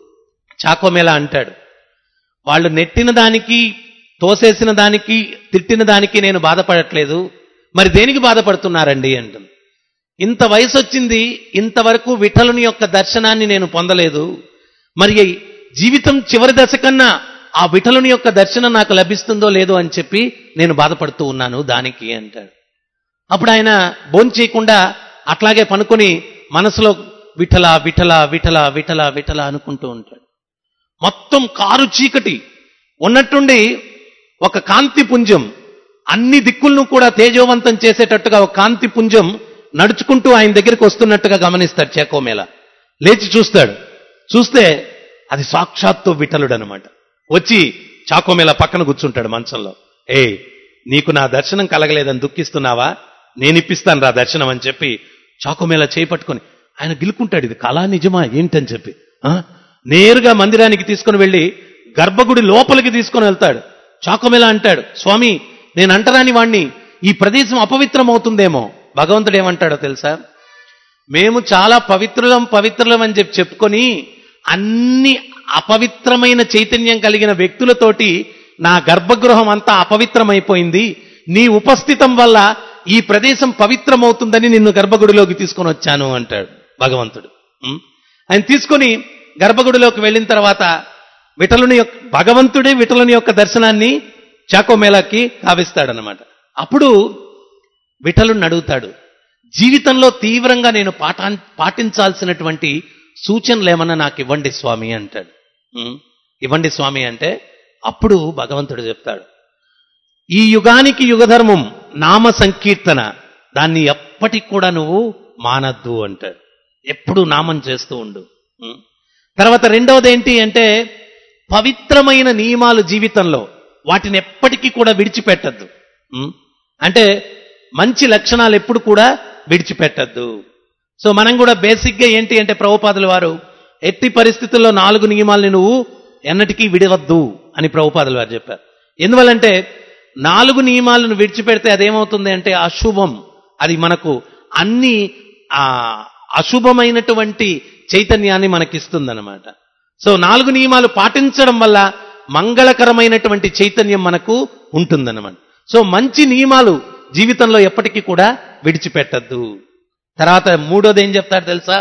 చాకోమేళ అంటాడు వాళ్ళు నెట్టిన దానికి తోసేసిన దానికి తిట్టిన దానికి నేను బాధపడట్లేదు మరి దేనికి బాధపడుతున్నారండి అంటుంది ఇంత వయసు వచ్చింది ఇంతవరకు విఠలుని యొక్క దర్శనాన్ని నేను పొందలేదు మరి జీవితం చివరి దశ కన్నా ఆ విఠలుని యొక్క దర్శనం నాకు లభిస్తుందో లేదో అని చెప్పి నేను బాధపడుతూ ఉన్నాను దానికి అంటాడు అప్పుడు ఆయన భోంచేయకుండా అట్లాగే పనుకొని మనసులో విఠల విఠల విఠల విఠల విఠల అనుకుంటూ ఉంటాడు మొత్తం కారు చీకటి ఉన్నట్టుండి ఒక కాంతి పుంజం అన్ని దిక్కులను కూడా తేజోవంతం చేసేటట్టుగా ఒక కాంతి పుంజం నడుచుకుంటూ ఆయన దగ్గరికి వస్తున్నట్టుగా గమనిస్తాడు చేకోమేళ లేచి చూస్తాడు చూస్తే అది సాక్షాత్తు విఠలుడు అనమాట వచ్చి చాకోమేళ పక్కన కూర్చుంటాడు మంచంలో ఏ నీకు నా దర్శనం కలగలేదని దుఃఖిస్తున్నావా నేను ఇప్పిస్తాను రా దర్శనం అని చెప్పి చాకోమేళ చేయి పట్టుకొని ఆయన గిలుకుంటాడు ఇది కళా నిజమా ఏంటని చెప్పి ఆ? నేరుగా మందిరానికి తీసుకొని వెళ్ళి గర్భగుడి లోపలికి తీసుకొని వెళ్తాడు చాకోమేళ అంటాడు స్వామి నేను అంటరాని వాణ్ణి ఈ ప్రదేశం అపవిత్రం అవుతుందేమో భగవంతుడు ఏమంటాడో తెలుసా మేము చాలా పవిత్రులం పవిత్రులం అని చెప్పి చెప్పుకొని అన్ని అపవిత్రమైన చైతన్యం కలిగిన వ్యక్తులతోటి నా గర్భగృహం అంతా అపవిత్రమైపోయింది నీ ఉపస్థితం వల్ల ఈ ప్రదేశం పవిత్రమవుతుందని నిన్ను గర్భగుడిలోకి తీసుకొని వచ్చాను అంటాడు భగవంతుడు ఉం? ఆయన తీసుకొని గర్భగుడిలోకి వెళ్ళిన తర్వాత విఠలుని యొక్క భగవంతుడే విఠలుని యొక్క దర్శనాన్ని చాకోమేళకి కావిస్తాడనమాట అప్పుడు విఠలుని అడుగుతాడు జీవితంలో తీవ్రంగా నేను పాఠా పాటించాల్సినటువంటి సూచనలు ఏమన్నా నాకు ఇవ్వండి స్వామి అంటాడు ఉం? ఇవ్వండి స్వామి అంటే అప్పుడు భగవంతుడు చెప్తాడు ఈ యుగానికి యుగధర్మం నామ సంకీర్తన దాన్ని ఎప్పటికి కూడా నువ్వు మానద్దు అంటాడు ఎప్పుడు నామం చేస్తూ ఉండు ఉం? తర్వాత రెండవది ఏంటి అంటే పవిత్రమైన నియమాలు జీవితంలో వాటిని ఎప్పటికీ కూడా విడిచిపెట్టద్దు ఉం? అంటే మంచి లక్షణాలు ఎప్పుడు కూడా విడిచిపెట్టద్దు సో మనం కూడా బేసిక్గా ఏంటి అంటే ప్రభుపాదుల వారు ఎట్టి పరిస్థితుల్లో నాలుగు నియమాల్ని నువ్వు ఎన్నటికీ విడవద్దు అని ప్రభుపాదుల వారు చెప్పారు ఎందువల్లంటే నాలుగు నియమాలను విడిచిపెడితే అదేమవుతుంది అంటే అశుభం అది మనకు అన్ని ఆ అశుభమైనటువంటి చైతన్యాన్ని మనకిస్తుందన్నమాట సో నాలుగు నియమాలు పాటించడం వల్ల మంగళకరమైనటువంటి చైతన్యం మనకు ఉంటుందన్నమాట సో మంచి నియమాలు జీవితంలో ఎప్పటికీ కూడా విడిచిపెట్టద్దు తర్వాత మూడోది ఏం చెప్తాడు తెలుసా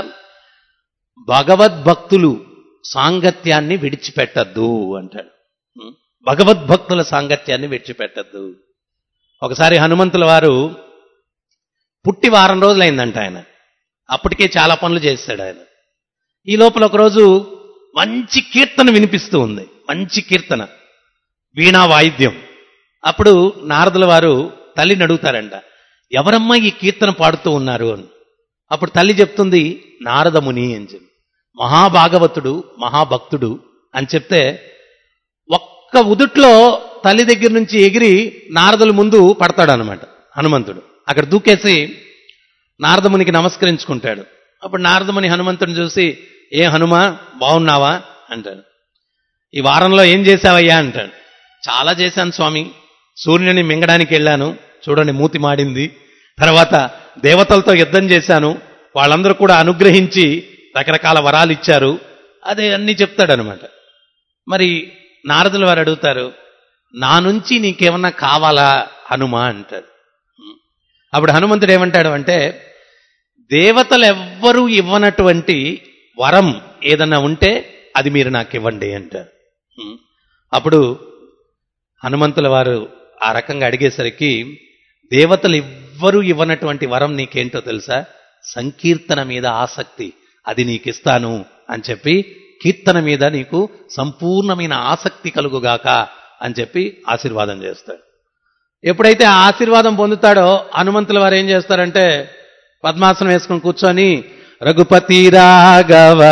భగవద్భక్తులు సాంగత్యాన్ని విడిచిపెట్టద్దు అంటాడు ఉం? భగవద్భక్తుల సాంగత్యాన్ని విడిచిపెట్టద్దు ఒకసారి హనుమంతుల వారు పుట్టి వారం రోజులైందంట ఆయన అప్పటికే చాలా పనులు చేస్తాడు ఆయన ఈ లోపల ఒకరోజు మంచి కీర్తన వినిపిస్తూ ఉంది మంచి కీర్తన వీణా వాయిద్యం అప్పుడు నారదుల వారు తల్లిని అడుగుతారంట ఎవరమ్మా ఈ కీర్తన పాడుతూ ఉన్నారు అని అప్పుడు తల్లి చెప్తుంది నారదముని అని చెప్పి మహాభాగవతుడు మహాభక్తుడు అని చెప్తే ఒక్క ఉదుట్లో తల్లి దగ్గర నుంచి ఎగిరి నారదుల ముందు పడతాడు అనమాట హనుమంతుడు అక్కడ దూకేసి నారదమునికి నమస్కరించుకుంటాడు అప్పుడు నారదముని హనుమంతుని చూసి ఏ హనుమా బాగున్నావా అంటాడు ఈ వారంలో ఏం చేశావయ్యా అంటాడు చాలా చేశాను స్వామి సూర్యుని మింగడానికి వెళ్ళాను చూడండి మూతి మాడింది తర్వాత దేవతలతో యుద్ధం చేశాను వాళ్ళందరూ కూడా అనుగ్రహించి రకరకాల వరాలు ఇచ్చారు అదే అన్ని చెప్తాడనమాట మరి నారదుల వారు అడుగుతారు నా నుంచి నీకేమన్నా కావాలా హనుమా అంటాడు అప్పుడు హనుమంతుడు ఏమంటాడు అంటే దేవతలు ఎవ్వరూ ఇవ్వనటువంటి వరం ఏదన్నా ఉంటే అది మీరు నాకు ఇవ్వండి అంటారు ఉం. అప్పుడు హనుమంతుల వారు ఆ రకంగా అడిగేసరికి దేవతలు ఎవ్వరూ ఇవ్వనటువంటి వరం నీకేంటో తెలుసా సంకీర్తన మీద ఆసక్తి అది నీకిస్తాను అని చెప్పి కీర్తన మీద నీకు సంపూర్ణమైన ఆసక్తి కలుగుగాక అని చెప్పి ఆశీర్వాదం చేస్తాడు ఎప్పుడైతే ఆ ఆశీర్వాదం పొందుతాడో హనుమంతుల వారు ఏం చేస్తారంటే పద్మాసనం వేసుకుని కూర్చొని రఘుపతి రాఘవ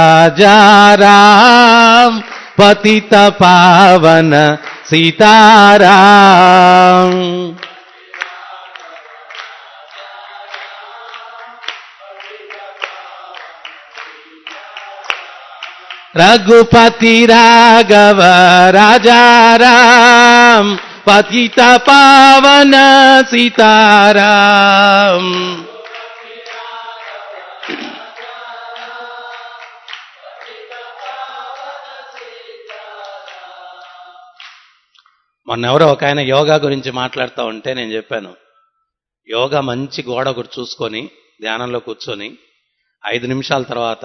రాజారాం పతిత పావన సీతారాం రఘుపతి రాఘవ రాజారాం పతిత పావన సీతారాం మొన్నెవరో ఒక ఆయన యోగా గురించి మాట్లాడుతూ ఉంటే నేను చెప్పాను యోగా మంచి గోడ ఒకటి చూసుకొని ధ్యానంలో కూర్చొని ఐదు నిమిషాల తర్వాత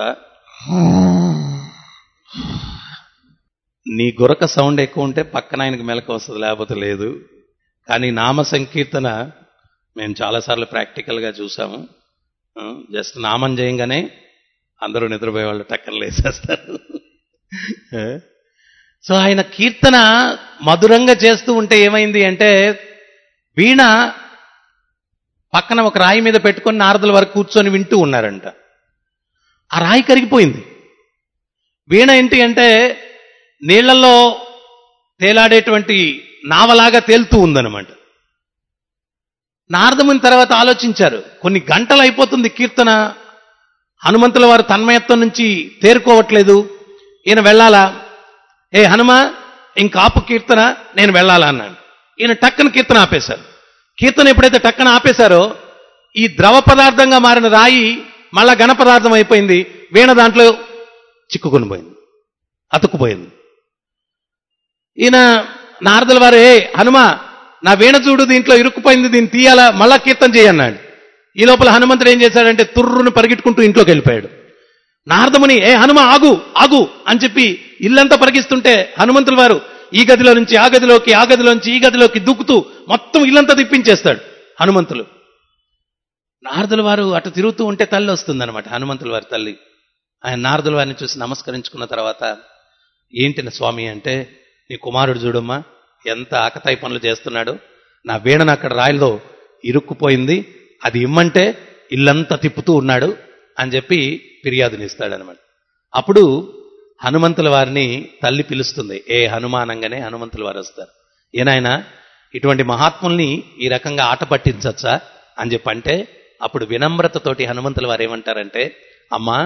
నీ గురక సౌండ్ ఎక్కువ ఉంటే పక్కన ఆయనకి మెలకు వస్తుంది లేకపోతే లేదు కానీ నామ సంకీర్తన మేము చాలాసార్లు ప్రాక్టికల్గా చూసాము ఆ, జస్ట్ నామం చేయంగానే అందరూ నిద్రపోయే వాళ్ళు టక్కర్లు వేసేస్తారు ఆ, సో ఆయన కీర్తన మధురంగా చేస్తూ ఉంటే ఏమైంది అంటే వీణ పక్కన ఒక రాయి మీద పెట్టుకొని నారదుల వరకు కూర్చొని వింటూ ఉన్నారంట ఆ రాయి కరిగిపోయింది వీణ ఏంటి అంటే నీళ్లలో తేలాడేటువంటి నావలాగా తేలుతూ ఉందన్నమాట నారదముని తర్వాత ఆలోచించారు కొన్ని గంటలు అయిపోతుంది కీర్తన హనుమంతుల వారు తన్మయత్వం నుంచి తేరుకోవట్లేదు ఈయన వెళ్ళాలా ఏ హనుమ ఇంకాపు కీర్తన నేను వెళ్ళాలా అన్నాడు ఈయన టక్కన కీర్తన ఆపేశారు కీర్తన ఎప్పుడైతే టక్కన ఆపేశారో ఈ ద్రవ పదార్థంగా మారిన రాయి మళ్ళా ఘన పదార్థం అయిపోయింది వీణ దాంట్లో చిక్కుకొని పోయింది అతుక్కుపోయింది ఈయన నారదుల వారు ఏ హనుమ నా వీణ చూడు దీంట్లో ఇరుక్కుపోయింది దీన్ని తీయాలా మళ్ళా కీర్తన చేయన్నాడు ఈ లోపల హనుమంతుడు ఏం చేశాడంటే తుర్రును పరిగెట్టుకుంటూ ఇంట్లోకి వెళ్ళిపోయాడు నారదముని ఏ హనుమ ఆగు ఆగు అని చెప్పి ఇల్లంతా పరిగిస్తుంటే హనుమంతుల వారు ఈ గదిలో నుంచి ఆ గదిలోకి ఆ గదిలోంచి ఈ గదిలోకి దూకుతూ మొత్తం ఇల్లంతా తిప్పించేస్తాడు హనుమంతులు నారదుల వారు అటు తిరుగుతూ ఉంటే తల్లి వస్తుందన్నమాట హనుమంతుల వారి తల్లి ఆయన నారదుల వారిని చూసి నమస్కరించుకున్న తర్వాత ఏంటి నా స్వామి అంటే నీ కుమారుడు చూడమ్మా ఎంత ఆకతాయి పనులు చేస్తున్నాడు నా వీణను అక్కడ రాయిలో ఇరుక్కుపోయింది అది ఇమ్మంటే ఇల్లంతా తిప్పుతూ ఉన్నాడు అని చెప్పి ఫిర్యాదునిస్తాడనమాట అప్పుడు హనుమంతుల వారిని తల్లి పిలుస్తుంది ఏ హనుమానంగానే హనుమంతుల వారు వస్తారు ఏనాయన ఇటువంటి మహాత్ముల్ని ఈ రకంగా ఆట పట్టించచ్చా అని చెప్పి అంటే అప్పుడు వినమ్రతతోటి హనుమంతుల వారు ఏమంటారంటే అమ్మా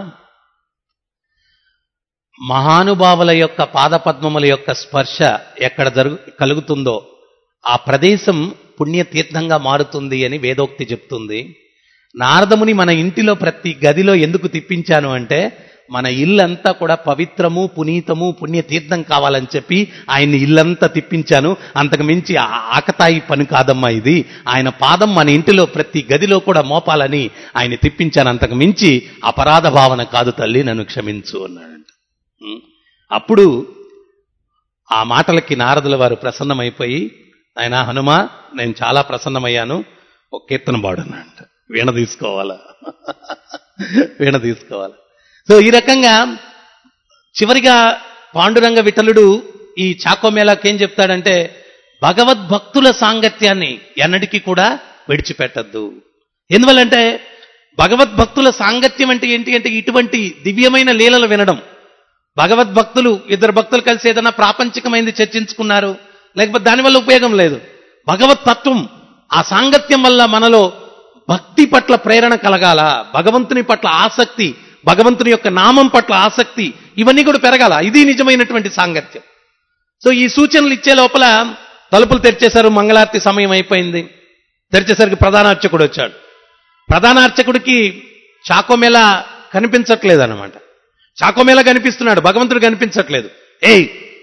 మహానుభావుల యొక్క పాదపద్మముల యొక్క స్పర్శ ఎక్కడ జరుగు కలుగుతుందో ఆ ప్రదేశం పుణ్యతీర్థంగా మారుతుంది అని వేదోక్తి చెప్తుంది నారదముని మన ఇంటిలో ప్రతి గదిలో ఎందుకు తిప్పించాను అంటే మన ఇల్లంతా కూడా పవిత్రము పునీతము పుణ్యతీర్థం కావాలని చెప్పి ఆయన్ని ఇల్లంతా తిప్పించాను అంతకు మించి ఆ- ఆకతాయి పని కాదమ్మా ఇది ఆయన పాదం మన ఇంటిలో ప్రతి గదిలో కూడా మోపాలని ఆయన తిప్పించాను అంతకు మించి అపరాధ భావన కాదు తల్లి నన్ను క్షమించు అన్నాడంట ఉం. అప్పుడు ఆ మాటలకి నారదుల వారు ప్రసన్నమైపోయి ఆయన హనుమ నేను చాలా ప్రసన్నమయ్యాను ఒక కీర్తన పాడున్నాడంట వీణ తీసుకోవాలా వీణ తీసుకోవాలా సో ఈ రకంగా చివరిగా పాండురంగ విఠలుడు ఈ చాకోమేళాకి ఏం చెప్తాడంటే భగవద్భక్తుల సాంగత్యాన్ని ఎన్నటికీ కూడా విడిచిపెట్టద్దు ఎందువల్లంటే భగవద్భక్తుల సాంగత్యం అంటే ఏంటి అంటే ఇటువంటి దివ్యమైన లీలలు వినడం భగవద్భక్తులు ఇద్దరు భక్తులు కలిసి ఏదైనా ప్రాపంచికమైంది చర్చించుకున్నారు లేకపోతే దానివల్ల ఉపయోగం లేదు భగవత్ తత్వం ఆ సాంగత్యం వల్ల మనలో భక్తి పట్ల ప్రేరణ కలగాల భగవంతుని పట్ల ఆసక్తి భగవంతుని యొక్క నామం పట్ల ఆసక్తి ఇవన్నీ కూడా పెరగాల ఇది నిజమైనటువంటి సాంగత్యం సో ఈ సూచనలు ఇచ్చే లోపల తలుపులు తెరిచేశారు మంగళారతి సమయం అయిపోయింది తెరిచేసరికి ప్రధాన అర్చకుడు వచ్చాడు ప్రధాన అర్చకుడికి చాకోమేళ కనిపించట్లేదు అనమాట చాకోమేళ కనిపిస్తున్నాడు భగవంతుడు కనిపించట్లేదు ఏయ్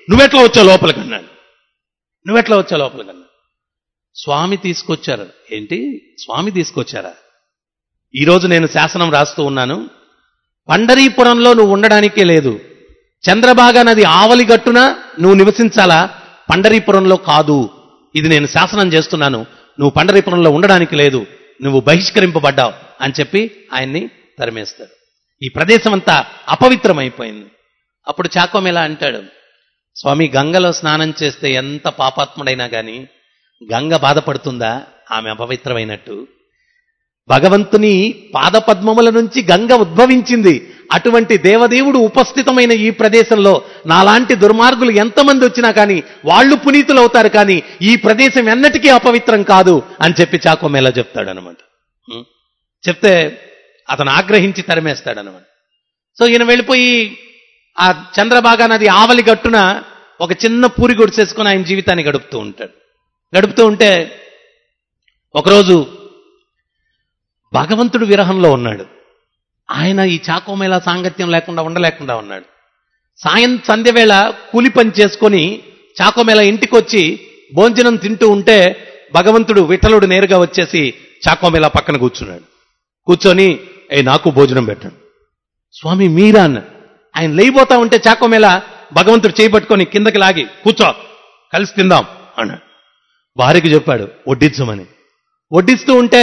నువ్వెట్లా వచ్చావు లోపలికి అన్నాడు నువ్వెట్లా వచ్చావు లోపలికి అన్నాడు స్వామి తీసుకొచ్చారు ఏంటి స్వామి తీసుకొచ్చారా ఈరోజు నేను శాసనం రాస్తూ ఉన్నాను పండరీపురంలో నువ్వు ఉండడానికే లేదు చంద్రబాగా నది ఆవలి గట్టున నువ్వు నివసించాలా పండరీపురంలో కాదు ఇది నేను శాసనం చేస్తున్నాను నువ్వు పండరీపురంలో ఉండడానికి లేదు నువ్వు బహిష్కరింపబడ్డావు అని చెప్పి ఆయన్ని తరిమేస్తాడు ఈ ప్రదేశం అంతా అపవిత్రమైపోయింది అప్పుడు చాకోమేలా అంటాడు స్వామి గంగలో స్నానం చేస్తే ఎంత పాపాత్ముడైనా గాని గంగ బాధపడుతుందా ఆమె అపవిత్రమైనట్టు భగవంతుని పాదపద్మముల నుంచి గంగ ఉద్భవించింది అటువంటి దేవదేవుడు ఉపస్థితమైన ఈ ప్రదేశంలో నాలాంటి దుర్మార్గులు ఎంతమంది వచ్చినా కానీ వాళ్ళు పునీతులు అవుతారు కానీ ఈ ప్రదేశం ఎన్నటికీ అపవిత్రం కాదు అని చెప్పి చాకోమేలా చెప్తాడు అనమాట చెప్తే అతను ఆగ్రహించి తరిమేస్తాడనమాట సో ఈయన వెళ్ళిపోయి ఆ చంద్రబాగా నది ఆవలి గట్టున ఒక చిన్న పూరి గుడిసేసుకొని ఆయన జీవితాన్ని గడుపుతూ ఉంటాడు గడుపుతూ ఉంటే ఒకరోజు భగవంతుడు విరహంలో ఉన్నాడు ఆయన ఈ చాకోమేళ సాంగత్యం లేకుండా ఉండలేకుండా ఉన్నాడు సాయం సంధ్య వేళ కూలి పని చేసుకొని చాకోమేళ ఇంటికి వచ్చి భోజనం తింటూ ఉంటే భగవంతుడు విఠలుడు నేరుగా వచ్చేసి చాకోమేళ పక్కన కూర్చున్నాడు కూర్చొని ఏ నాకు భోజనం పెట్టండి స్వామి మీరా అన్న ఆయన లేయిపోతా ఉంటే చాకోమేళ భగవంతుడు చేయబట్టుకొని కిందకి లాగి కూర్చో కలిసి తిందాం అన్నాడు భార్యకి చెప్పాడు వడ్డించమని వడ్డిస్తూ ఉంటే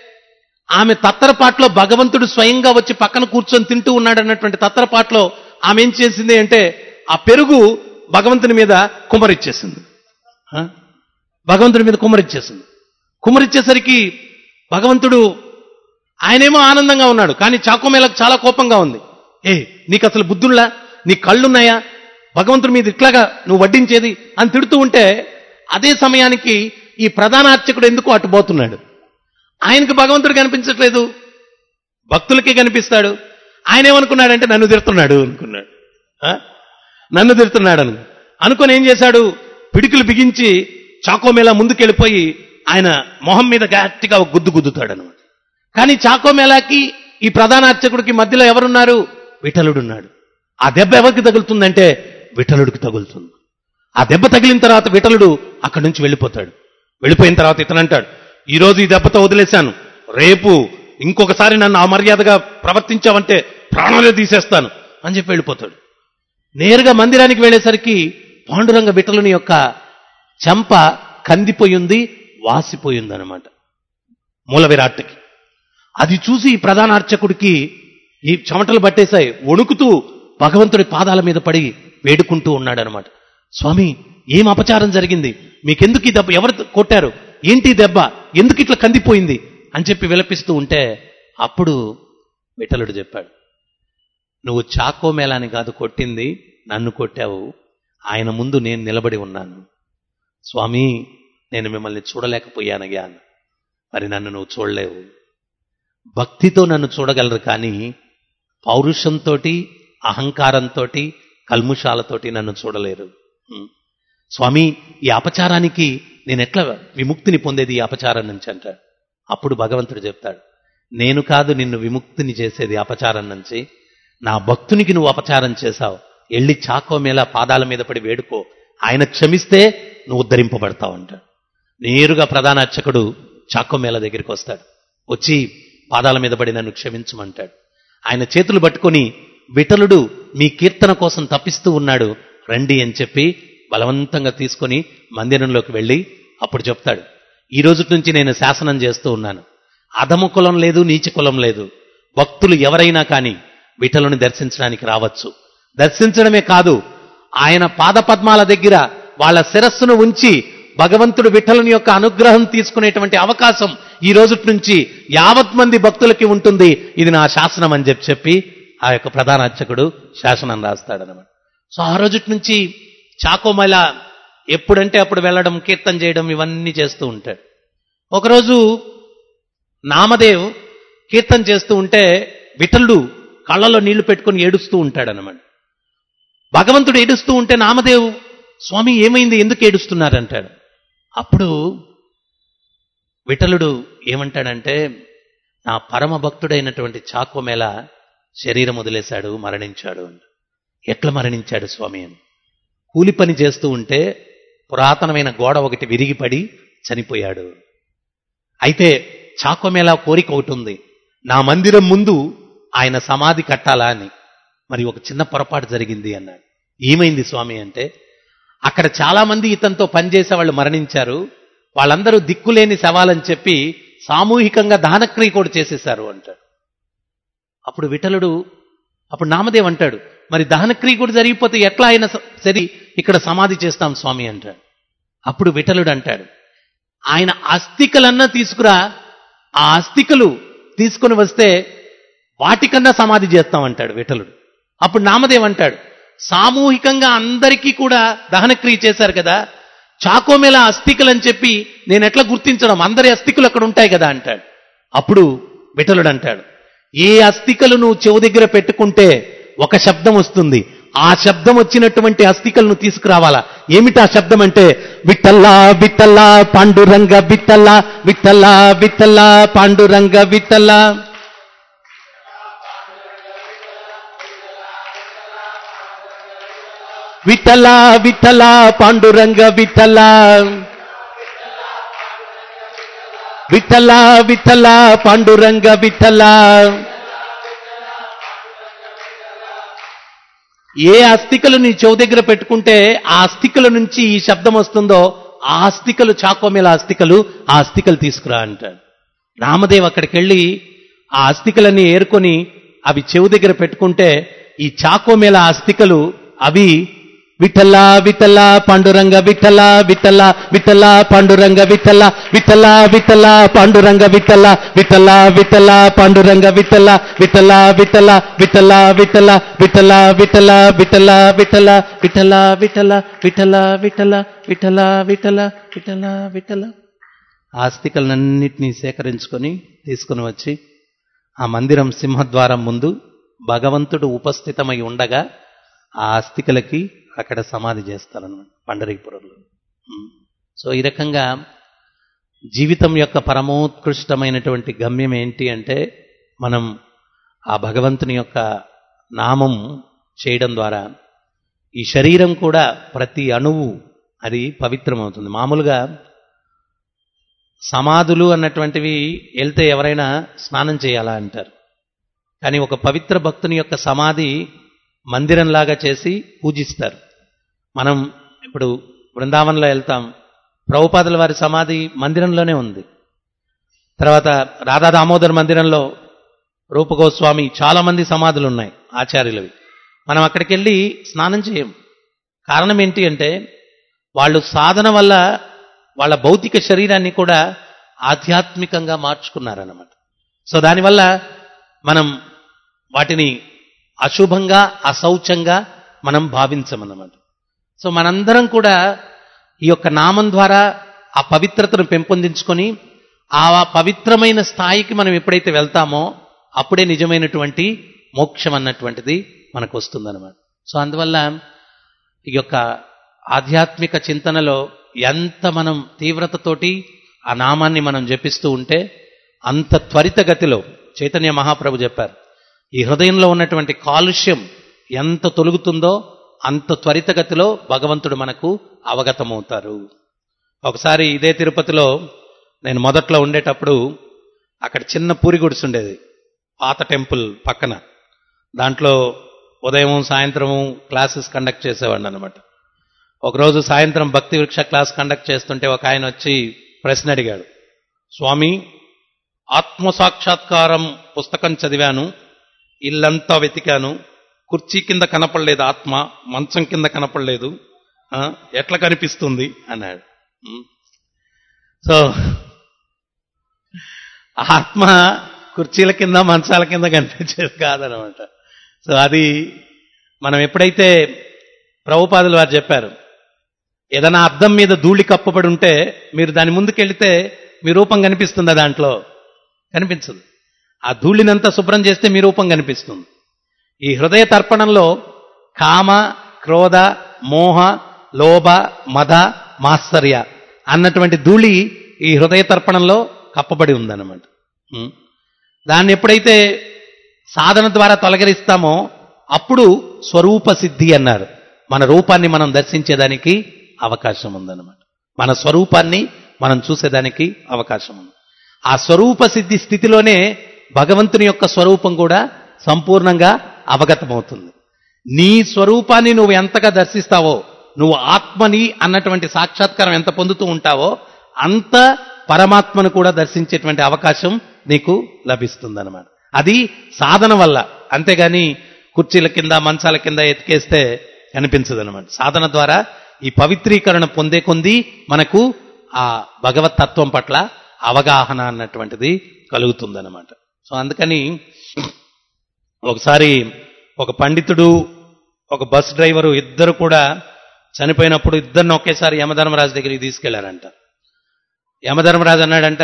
ఆమె తత్తరపాట్లో భగవంతుడు స్వయంగా వచ్చి పక్కన కూర్చొని తింటూ ఉన్నాడు అన్నటువంటి తత్తరపాట్లో ఆమె ఏం చేసింది అంటే ఆ పెరుగు భగవంతుని మీద కుమరిచ్చేసింది ఆ? భగవంతుడి మీద కుమరిచ్చేసింది కుమరిచ్చేసరికి భగవంతుడు ఆయనేమో ఆనందంగా ఉన్నాడు కానీ చాకోమేలకు చాలా కోపంగా ఉంది ఏ నీకు అసలు బుద్ధుల్లా నీ కళ్ళున్నాయా భగవంతుడి మీద ఇట్లాగా నువ్వు వడ్డించేది అని తిడుతూ ఉంటే అదే సమయానికి ఈ ప్రధాన అర్చకుడు ఎందుకు అటు పోతున్నాడు ఆయనకు భగవంతుడు కనిపించట్లేదు భక్తులకే కనిపిస్తాడు ఆయన ఏమనుకున్నాడంటే నన్ను తిడుతున్నాడు అనుకున్నాడు ఆ? నన్ను తిడుతున్నాడు అను అనుకొని ఏం చేశాడు పిడికిలు బిగించి చాకోమేళ ముందుకెళ్ళిపోయి ఆయన మొహం మీద గట్టిగా ఒక గుద్దు గుద్దుతాడు అనమాట కానీ చాకోమేళాకి ఈ ప్రధాన అర్చకుడికి మధ్యలో ఎవరున్నారు విఠలుడున్నాడు ఆ దెబ్బ ఎవరికి తగులుతుందంటే విఠలుడికి తగులుతుంది ఆ దెబ్బ తగిలిన తర్వాత విఠలుడు అక్కడి నుంచి వెళ్ళిపోతాడు వెళ్ళిపోయిన తర్వాత ఇతను అంటాడు ఈ రోజు ఈ దెబ్బతో వదిలేశాను రేపు ఇంకొకసారి నన్ను అమర్యాదగా ప్రవర్తించావంటే ప్రాణాలే తీసేస్తాను అని చెప్పి వెళ్ళిపోతాడు నేరుగా మందిరానికి వెళ్ళేసరికి పాండురంగ విఠలుని యొక్క చెంప కందిపోయింది వాసిపోయింది అనమాట మూల విరాట్కి అది చూసి ఈ ప్రధాన అర్చకుడికి ఈ చెమటలు పట్టేశాయి వణుకుతూ భగవంతుడి పాదాల మీద పడి వేడుకుంటూ ఉన్నాడనమాట స్వామి ఏం అపచారం జరిగింది మీకెందుకు ఈ దెబ్బ ఎవరు కొట్టారు ఏంటి ఈ దెబ్బ ఎందుకు ఇట్లా కందిపోయింది అని చెప్పి విలపిస్తూ ఉంటే అప్పుడు విఠలుడు చెప్పాడు నువ్వు చాకో మేళాని కాదు కొట్టింది నన్ను కొట్టావు ఆయన ముందు నేను నిలబడి ఉన్నాను స్వామి నేను మిమ్మల్ని చూడలేకపోయానయ్యా మరి నన్ను నువ్వు చూడలేవు భక్తితో నన్ను చూడగలరు కానీ పౌరుషంతో అహంకారంతో కల్ముషాలతోటి నన్ను చూడలేరు ఉం. స్వామి ఈ అపచారానికి నేను ఎట్లా విముక్తిని పొందేది ఈ అపచారం నుంచి అంటాడు అప్పుడు భగవంతుడు చెప్తాడు నేను కాదు నిన్ను విముక్తిని చేసేది అపచారం నుంచి నా భక్తునికి నువ్వు అపచారం చేశావు ఎళ్ళి చాకోమేళ పాదాల మీద పడి వేడుకో ఆయన క్షమిస్తే నువ్వు ఉద్ధరింపబడతావు అంటాడు నేరుగా ప్రధాన అర్చకుడు చాకోమేళ దగ్గరికి వస్తాడు వచ్చి పాదాల మీద పడి నన్ను క్షమించమంటాడు ఆయన చేతులు పట్టుకొని విఠలుడు మీ కీర్తన కోసం తప్పిస్తూ ఉన్నాడు రండి అని చెప్పి బలవంతంగా తీసుకొని మందిరంలోకి వెళ్ళి అప్పుడు చెప్తాడు ఈ రోజు నుంచి నేను శాసనం చేస్తూ ఉన్నాను అధము కులం లేదు నీచ కులం లేదు భక్తులు ఎవరైనా కానీ విఠలుని దర్శించడానికి రావచ్చు దర్శించడమే కాదు ఆయన పాదపద్మాల దగ్గర వాళ్ళ శిరస్సును ఉంచి భగవంతుడు విఠలుని యొక్క అనుగ్రహం తీసుకునేటువంటి అవకాశం ఈ రోజు నుంచి యావత్ మంది భక్తులకి ఉంటుంది ఇది నా శాసనం అని చెప్పి చెప్పి ఆ యొక్క ప్రధాన అర్చకుడు శాసనం రాస్తాడనమాట సో ఆ రోజు నుంచి చాకోమల ఎప్పుడంటే అప్పుడు వెళ్ళడం కీర్తన చేయడం ఇవన్నీ చేస్తూ ఉంటాడు ఒకరోజు నామదేవ్ కీర్తన చేస్తూ ఉంటే విఠలుడు కళ్ళలో నీళ్లు పెట్టుకొని ఏడుస్తూ ఉంటాడనమాట భగవంతుడు ఏడుస్తూ ఉంటే నామదేవ్ స్వామి ఏమైంది ఎందుకు ఏడుస్తున్నారంటాడు అప్పుడు విఠలుడు ఏమంటాడంటే నా పరమ భక్తుడైనటువంటి చాకోమేళ శరీరం వదిలేశాడు మరణించాడు అని. ఎట్లా మరణించాడు స్వామి అని కూలి పని చేస్తూ ఉంటే పురాతనమైన గోడ ఒకటి విరిగిపడి చనిపోయాడు అయితే చాకోమేళ కోరిక ఒకటి ఉంది నా మందిరం ముందు ఆయన సమాధి కట్టాలా అని మరి ఒక చిన్న పొరపాటు జరిగింది అన్నాడు ఏమైంది స్వామి అంటే అక్కడ చాలా మంది ఇతనితో పనిచేసే వాళ్ళు మరణించారు వాళ్ళందరూ దిక్కులేని శవాలని చెప్పి సామూహికంగా దానక్రియ కూడా చేసేశారు అంటాడు అప్పుడు విఠలుడు అప్పుడు నామదేవ్ అంటాడు మరి దహనక్రియ కూడా జరిగిపోతే ఎట్లా అయినా స- సరి ఇక్కడ సమాధి చేస్తాం స్వామి అంటాడు అప్పుడు విఠలుడు అంటాడు ఆయన అస్థికలన్నా తీసుకురా ఆ అస్థికలు తీసుకుని వస్తే వాటికన్నా సమాధి చేస్తాం అంటాడు విఠలుడు అప్పుడు నామదేవ్ అంటాడు సామూహికంగా అందరికీ కూడా దహనక్రియ చేశారు కదా చాకోమేళ అస్థికలు అని చెప్పి నేను ఎట్లా గుర్తించడం అందరి అస్థికలు అక్కడ ఉంటాయి కదా అంటాడు అప్పుడు విఠలుడు అంటాడు ఏ అస్థికలు నువ్వు చెవు దగ్గర పెట్టుకుంటే ఒక శబ్దం వస్తుంది ఆ శబ్దం వచ్చినటువంటి అస్థికలను తీసుకురావాలా ఏమిటి ఆ శబ్దం అంటే విఠల్లా విఠల్లా పాండురంగ విఠల్లా విఠల్లా విఠల్లా పాండురంగ విఠల్లా విఠలా విఠలా పాండురంగ విఠలా విఠలా విఠలా పాండురంగ విఠలా ఏ అస్థికలు నీ చెవు దగ్గర పెట్టుకుంటే ఆ అస్థికల నుంచి ఈ శబ్దం వస్తుందో ఆ అస్థికలు చాకోమేల అస్థికలు ఆ అస్థికలు తీసుకురా అంటాడు రామదేవ్ అక్కడికి వెళ్ళి ఆ అస్థికలన్నీ ఏరుకొని అవి చెవు దగ్గర పెట్టుకుంటే ఈ చాకోమేల అస్థికలు అవి విఠలా విఠలా పాండురంగ విఠలా విఠలా విఠలా పాండురంగ విఠలా విఠలా విఠలా పాండురంగ విఠలా విఠలా విఠలా పాండురంగ విఠలా విఠలా విఠలా విఠలా విఠలా విఠలా విఠలా విఠలా విఠలా విఠలా విఠలా విఠలా విఠలా విఠలా విఠలా విఠలా విఠలా ఆస్తికలన్నింటినీ సేకరించుకొని తీసుకుని వచ్చి ఆ మందిరం సింహద్వారం ముందు భగవంతుడు ఉపస్థితమై ఉండగా ఆ అస్థికలకి అక్కడ సమాధి చేస్తారనమాట పండరీపురంలో ఉమ్. సో ఈ రకంగా జీవితం యొక్క పరమోత్కృష్టమైనటువంటి గమ్యం ఏంటి అంటే మనం ఆ భగవంతుని యొక్క నామం చేయడం ద్వారా ఈ శరీరం కూడా ప్రతి అణువు అది పవిత్రమవుతుంది మామూలుగా సమాధులు అన్నటువంటివి వెళ్తే ఎవరైనా స్నానం చేయాలా అంటారు కానీ ఒక పవిత్ర భక్తుని యొక్క సమాధి మందిరంలాగా చేసి పూజిస్తారు మనం ఇప్పుడు బృందావనంలో వెళ్తాం ప్రభుపాదుల వారి సమాధి మందిరంలోనే ఉంది తర్వాత రాధా దామోదర్ మందిరంలో రూపగోస్వామి చాలా మంది సమాధులు ఉన్నాయి ఆచార్యులవి మనం అక్కడికి వెళ్ళి స్నానం చేయం కారణం ఏంటి అంటే వాళ్ళు సాధన వల్ల వాళ్ళ భౌతిక శరీరాన్ని కూడా ఆధ్యాత్మికంగా మార్చుకున్నారన్నమాట సో దానివల్ల మనం వాటిని అశుభంగా అశౌచంగా మనం భావించమన్నమాట సో మనందరం కూడా ఈ యొక్క నామం ద్వారా ఆ పవిత్రతను పెంపొందించుకొని ఆ పవిత్రమైన స్థాయికి మనం ఎప్పుడైతే వెళ్తామో అప్పుడే నిజమైనటువంటి మోక్షం అన్నటువంటిది మనకు వస్తుందన్నమాట సో అందువల్ల ఈ యొక్క ఆధ్యాత్మిక చింతనలో ఎంత మనం తీవ్రతతోటి ఆ నామాన్ని మనం జపిస్తూ ఉంటే అంత త్వరితగతిలో చైతన్య మహాప్రభు చెప్పారు ఈ హృదయంలో ఉన్నటువంటి కాలుష్యం ఎంత తొలుగుతుందో అంత త్వరితగతిలో భగవంతుడు మనకు అవగతమవుతారు ఒకసారి ఇదే తిరుపతిలో నేను మొదట్లో ఉండేటప్పుడు అక్కడ చిన్న పూరి గుడిసి ఉండేది పాత టెంపుల్ పక్కన దాంట్లో ఉదయం సాయంత్రము క్లాసెస్ కండక్ట్ చేసేవాడిని అనమాట ఒకరోజు సాయంత్రం భక్తి వృక్ష క్లాస్ కండక్ట్ చేస్తుంటే ఒక ఆయన వచ్చి ప్రశ్న అడిగాడు స్వామి ఆత్మసాక్షాత్కారం పుస్తకం చదివాను ఇల్లంతా వెతికాను కుర్చీ కింద కనపడలేదు ఆత్మ మంచం కింద కనపడలేదు ఆ, ఎట్లా కనిపిస్తుంది అన్నాడు ఉం. సో ఆత్మ కుర్చీల కింద మంచాల కింద కనిపించేది కాదనమాట సో అది మనం ఎప్పుడైతే ప్రభుపాదులు వారు చెప్పారు ఏదైనా అద్దం మీద ధూళి కప్పబడి ఉంటే మీరు దాని ముందుకెళ్తే మీ రూపం కనిపిస్తుందా దాంట్లో కనిపించదు ఆ ధూళినంతా శుభ్రం చేస్తే మీ రూపం కనిపిస్తుంది ఈ హృదయ తర్పణంలో కామ క్రోధ మోహ లోభ మద మాత్సర్య అన్నటువంటి ధూళి ఈ హృదయ తర్పణంలో కప్పబడి ఉందన్నమాట ఉం. దాన్ని ఎప్పుడైతే సాధన ద్వారా తొలగరిస్తామో అప్పుడు స్వరూప సిద్ధి అన్నారు మన రూపాన్ని మనం దర్శించేదానికి అవకాశం ఉందన్నమాట మన స్వరూపాన్ని మనం చూసేదానికి అవకాశం ఉంది ఆ స్వరూప సిద్ధి స్థితిలోనే భగవంతుని యొక్క స్వరూపం కూడా సంపూర్ణంగా అవగతమవుతుంది నీ స్వరూపాన్ని నువ్వు ఎంతగా దర్శిస్తావో నువ్వు ఆత్మని అన్నటువంటి సాక్షాత్కారం ఎంత పొందుతూ ఉంటావో అంత పరమాత్మను కూడా దర్శించేటువంటి అవకాశం నీకు లభిస్తుందన్నమాట అది సాధన వల్ల అంతేగాని కుర్చీల కింద మంచాల కింద ఎతికేస్తే కనిపించదు అనమాట సాధన ద్వారా ఈ పవిత్రీకరణ పొందే కొంది మనకు ఆ భగవత్ తత్వం పట్ల అవగాహన అన్నటువంటిది కలుగుతుందన్నమాట సో అందుకని ఒకసారి ఒక పండితుడు ఒక బస్ డ్రైవరు ఇద్దరు కూడా చనిపోయినప్పుడు ఇద్దరిని ఒకేసారి యమధర్మరాజు దగ్గరికి తీసుకెళ్లారంట యమధర్మరాజు అన్నాడంట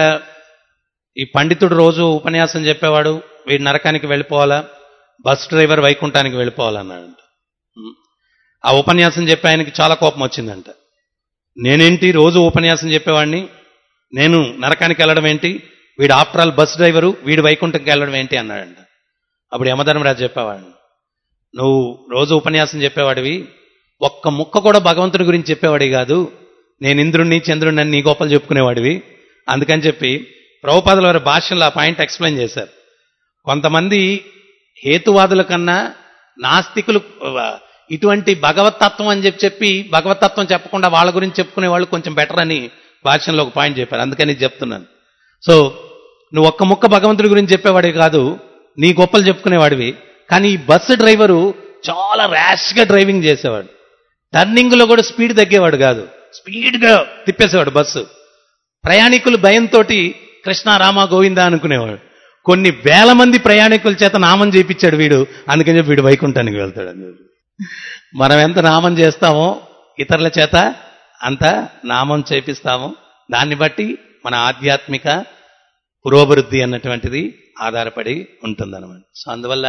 ఈ పండితుడు రోజు ఉపన్యాసం చెప్పేవాడు వీడి నరకానికి వెళ్ళిపోవాలా బస్ డ్రైవర్ వైకుంఠానికి వెళ్ళిపోవాలన్నాడంట ఉం. ఆ ఉపన్యాసం చెప్పి ఆయనకి చాలా కోపం వచ్చిందంట నేనేంటి రోజు ఉపన్యాసం చెప్పేవాడిని నేను నరకానికి వెళ్ళడం ఏంటి వీడు ఆఫ్టర్ ఆల్ బస్ డ్రైవరు వీడు వైకుంఠంకి వెళ్ళడం ఏంటి అన్నాడంట అప్పుడు యమధర్మరాజు చెప్పేవాడు నువ్వు రోజు ఉపన్యాసం చెప్పేవాడివి ఒక్క ముక్క కూడా భగవంతుడి గురించి చెప్పేవాడి కాదు నేను ఇంద్రుణ్ణి చంద్రుణ్ణి అని నీ గొప్పలు చెప్పుకునేవాడివి అందుకని చెప్పి ప్రభుపాదుల వారి భాషలో ఆ పాయింట్ ఎక్స్ప్లెయిన్ చేశారు కొంతమంది హేతువాదుల కన్నా నాస్తికులు ఆ, ఇటువంటి భగవతత్వం అని చెప్పి చెప్పి భగవతత్వం చెప్పకుండా వాళ్ళ గురించి చెప్పుకునే వాళ్ళు కొంచెం బెటర్ అని భాషలో ఒక పాయింట్ చెప్పారు అందుకని ఇది చెప్తున్నాను సో నువ్వు ఒక్క ముక్క భగవంతుడి గురించి చెప్పేవాడివి కాదు నీ గొప్పలు చెప్పుకునేవాడివి కానీ ఈ బస్సు డ్రైవరు చాలా ర్యాష్గా డ్రైవింగ్ చేసేవాడు టర్నింగ్లో కూడా స్పీడ్ తగ్గేవాడు కాదు స్పీడ్గా తిప్పేసేవాడు బస్సు ప్రయాణికులు భయంతో కృష్ణ రామ గోవింద అనుకునేవాడు కొన్ని వేల మంది ప్రయాణికుల చేత నామం చేయించాడు వీడు అందుకని చెప్పి వీడు వైకుంఠానికి వెళ్తాడు అని చెప్పి. మనం ఎంత నామం చేస్తామో ఇతరుల చేత అంత నామం చేపిస్తాము దాన్ని బట్టి మన ఆధ్యాత్మిక పురోభివృద్ధి అన్నటువంటిది ఆధారపడి ఉంటుందన్నమాట సో అందువల్ల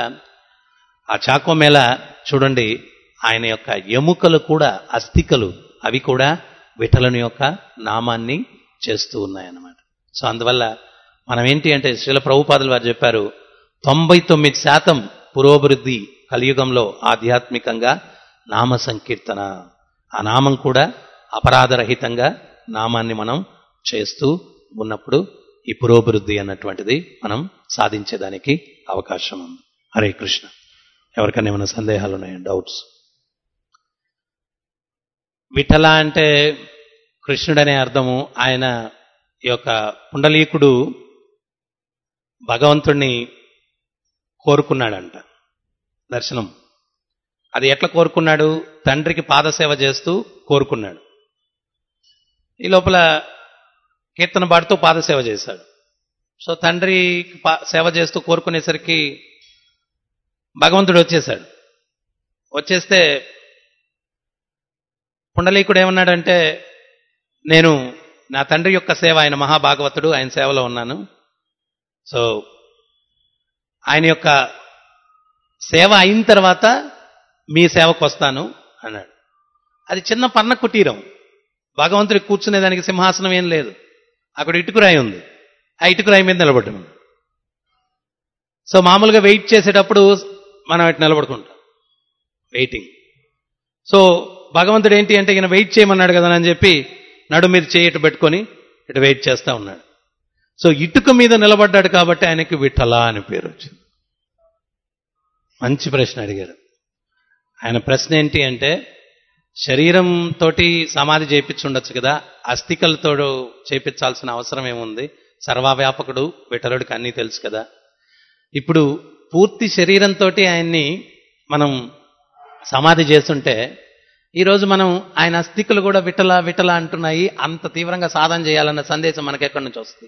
ఆ చాకో మేళ చూడండి ఆయన యొక్క ఎముకలు కూడా అస్థికలు అవి కూడా విఠలుని యొక్క నామాన్ని చేస్తూ ఉన్నాయన్నమాట సో అందువల్ల మనం ఏంటి అంటే శ్రీల ప్రభుపాదులు వారు చెప్పారు తొంభై తొమ్మిది శాతం పురోభివృద్ధి కలియుగంలో ఆధ్యాత్మికంగా నామ సంకీర్తన ఆ నామం కూడా అపరాధరహితంగా నామాన్ని మనం చేస్తూ ఉన్నప్పుడు ఈ పురోభివృద్ధి అన్నటువంటిది మనం సాధించేదానికి అవకాశం ఉంది హరే కృష్ణ ఎవరికైనా ఏమైనా సందేహాలు ఉన్నాయా డౌట్స్ విఠల అంటే కృష్ణుడనే అర్థము ఆయన ఈ యొక్క పుండలీకుడు భగవంతుణ్ణి కోరుకున్నాడంట దర్శనం అది ఎట్లా కోరుకున్నాడు తండ్రికి పాదసేవ చేస్తూ కోరుకున్నాడు ఈ లోపల కీర్తన పాడుతూ పాదసేవ చేశాడు సో తండ్రి పా- సేవ చేస్తూ కోరుకునేసరికి భగవంతుడు వచ్చేసాడు వచ్చేస్తే పుండలీకుడు ఏమన్నాడంటే నేను నా తండ్రి యొక్క సేవ ఆయన మహాభాగవతుడు ఆయన సేవలో ఉన్నాను సో ఆయన యొక్క సేవ అయిన తర్వాత మీ సేవకు వస్తాను అన్నాడు అది చిన్న పర్ణ కుటీరం భగవంతుడి కూర్చునేదానికి సింహాసనం ఏం లేదు అక్కడ ఇటుకురాయి ఉంది ఆ ఇటుకురాయి మీద నిలబడ్డాము సో మామూలుగా వెయిట్ చేసేటప్పుడు మనం ఇటు నిలబడుకుంటాం వెయిటింగ్ సో భగవంతుడు ఏంటి అంటే ఈయన వెయిట్ చేయమన్నాడు కదా అని చెప్పి నడు మీద చేయి ఇటు పెట్టుకొని ఇటు వెయిట్ చేస్తా ఉన్నాడు సో ఇటుక మీద నిలబడ్డాడు కాబట్టి ఆయనకి విఠల అని పేరు వచ్చింది మంచి ప్రశ్న అడిగాడు ఆయన ప్రశ్న ఏంటి అంటే శరీరం తోటి సమాధి చేయించుండొచ్చు కదా అస్థికలతో చేపించాల్సిన అవసరం ఏముంది సర్వవ్యాపకుడు విఠలుడికి అన్నీ తెలుసు కదా ఇప్పుడు పూర్తి శరీరంతో ఆయన్ని మనం సమాధి చేస్తుంటే ఈరోజు మనం ఆయన అస్థికలు కూడా విటల విటల అంటున్నాయి అంత తీవ్రంగా సాధన చేయాలన్న సందేశం మనకి ఎక్కడి నుంచి వస్తుంది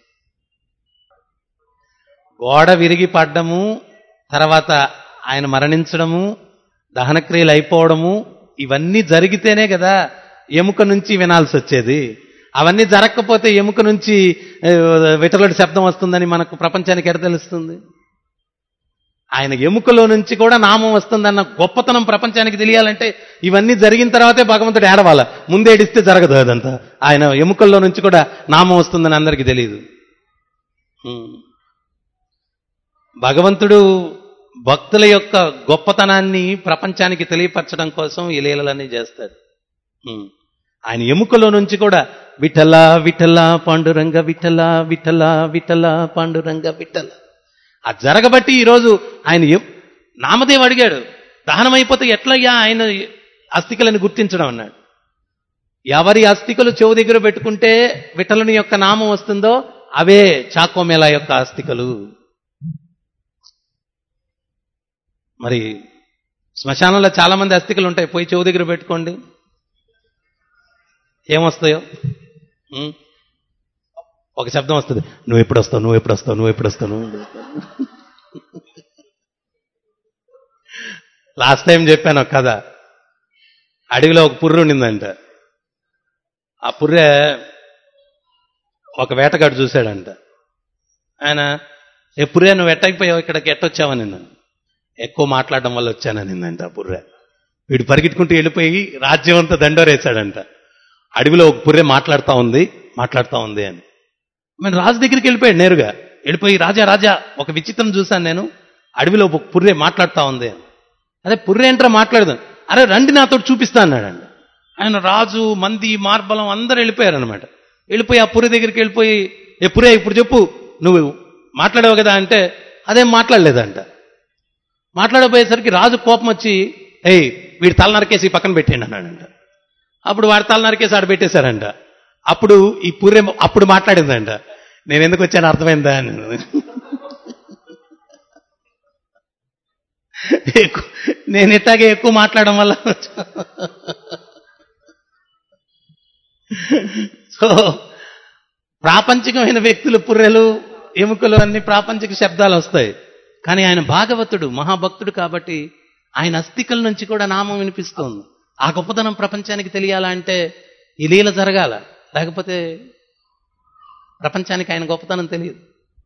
గోడ విరిగి పడ్డము తర్వాత ఆయన మరణించడము దహనక్రియలు అయిపోవడము ఇవన్నీ జరిగితేనే కదా ఎముక నుంచి వినాల్సి వచ్చేది అవన్నీ జరగకపోతే ఎముక నుంచి ఆ, విటలుడి శబ్దం వస్తుందని మనకు ప్రపంచానికి ఎడ తెలుస్తుంది ఆయన ఎముకలో నుంచి కూడా నామం వస్తుందన్న గొప్పతనం ప్రపంచానికి తెలియాలంటే ఇవన్నీ జరిగిన తర్వాతే భగవంతుడు ఏడవాల ముందే ఏడిస్తే జరగదు అదంతా ఆయన ఎముకల్లో నుంచి కూడా నామం వస్తుందని అందరికీ తెలియదు హ్మ్. భగవంతుడు భక్తుల యొక్క గొప్పతనాన్ని ప్రపంచానికి తెలియపరచడం కోసం ఈ లీలలన్నీ చేస్తాడు ఉం. ఆయన ఎముకలో నుంచి కూడా విఠల విఠల పాండురంగ విఠల విఠల విఠల పాండురంగ విఠల ఆ జరగబట్టి ఈరోజు ఆయన ఎం- నామదేవ్ అడిగాడు దహనం అయిపోతే ఎట్లయ్యా ఆయన అస్థికలను గుర్తించడం అన్నాడు ఎవరి అస్థికలు చెవు దగ్గర పెట్టుకుంటే విఠలుని యొక్క నామం వస్తుందో అవే చాకోమేళ యొక్క అస్థికలు మరి శ్మశానంలో చాలా మంది అస్థికలు ఉంటాయి పోయి చెవు దగ్గర పెట్టుకోండి ఏమొస్తాయో ఉం? ఒక శబ్దం వస్తుంది నువ్వు ఎప్పుడు వస్తావు నువ్వు ఎప్పుడు వస్తావు నువ్వు ఎప్పుడు వస్తావు నువ్వు ఎప్పుడు వస్తావు లాస్ట్ టైం చెప్పాను ఒక కథ అడవిలో ఒక పుర్రు ఉండిందంట ఆ పుర్రె ఒక వేటగాడు చూశాడంట ఆయన ఏ పుర్రె నువ్వు ఎట్టకపోయావు ఇక్కడికి ఎట్టొచ్చావని నిన్ను ఎక్కువ మాట్లాడడం వల్ల వచ్చాననిందంట ఆ పుర్రె వీడు పరిగెట్టుకుంటూ వెళ్ళిపోయి రాజ్యం అంతా దండోరేశాడంట అడవిలో ఒక పుర్రె మాట్లాడుతూ ఉంది మాట్లాడుతూ ఉంది అని నేను రాజు దగ్గరికి వెళ్ళిపోయాడు నేరుగా వెళ్ళిపోయి రాజా రాజా ఒక విచిత్రం చూశాను నేను అడవిలో ఒక పుర్రె మాట్లాడుతూ ఉంది అని అదే పుర్రె ఏంట్రా మాట్లాడదాం అరే రండి నాతో చూపిస్తా అన్నాడండి ఆయన రాజు మంది మార్బలం అందరూ వెళ్ళిపోయారనమాట వెళ్ళిపోయి ఆ పుర్రె దగ్గరికి వెళ్ళిపోయి ఏ పుర్రె ఇప్పుడు చెప్పు నువ్వు మాట్లాడావు కదా అంటే అదేం మాట్లాడలేదంట మాట్లాడబోయేసరికి రాజు కోపం వచ్చి ఏయ్ వీడి తల నరికేసి పక్కన పెట్టండి అన్నాడంట అప్పుడు వాడి తల నరికేసి ఆడ పెట్టేశారంట అప్పుడు ఈ పుర్రె అప్పుడు మాట్లాడిందంట నేను ఎందుకు వచ్చాను అర్థమైందా అని ఎక్కువ- నేను ఇట్లాగే ఎక్కువ మాట్లాడడం వల్ల సో ప్రాపంచికమైన వ్యక్తులు పుర్రెలు ఎముకలు అన్ని ప్రాపంచిక శబ్దాలు వస్తాయి కానీ ఆయన భాగవతుడు మహాభక్తుడు కాబట్టి ఆయన అస్థికల నుంచి కూడా నామం వినిపిస్తోంది ఆ గొప్పతనం ప్రపంచానికి తెలియాలంటే ఈ లీల జరగాల లేకపోతే ప్రపంచానికి ఆయన గొప్పతనం తెలియదు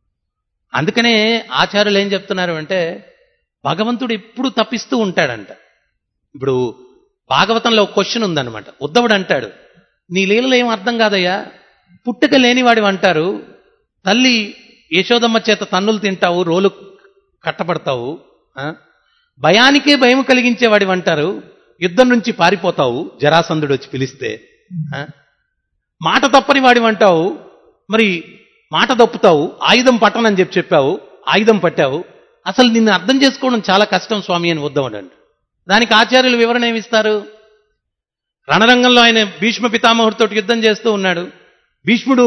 అందుకనే ఆచార్యులు ఏం చెప్తున్నారు అంటే భగవంతుడు ఎప్పుడు తప్పిస్తూ ఉంటాడంట ఇప్పుడు భాగవతంలో ఒక క్వశ్చన్ ఉందన్నమాట ఉద్ధవుడు అంటాడు నీ లీలలో ఏం అర్థం కాదయ్యా పుట్టుక లేనివాడివి అంటారు తల్లి యశోదమ్మ చేత తన్నులు తింటావు రోలు కట్టబడతావు ఆ? భయానికే భయం కలిగించేవాడివి అంటారు యుద్ధం నుంచి పారిపోతావు జరాసంధుడు వచ్చి పిలిస్తే ఆ? మాట తప్పని వాడివి అంటావు మరి మాట తప్పుతావు ఆయుధం పట్టనని చెప్పి చెప్పావు ఆయుధం పట్టావు అసలు నిన్ను అర్థం చేసుకోవడం చాలా కష్టం స్వామి అని వద్దామడండి దానికి ఆచార్యులు వివరణ ఏమిస్తారు రణరంగంలో ఆయన భీష్మ పితామహుడితో యుద్ధం చేస్తూ ఉన్నాడు భీష్ముడు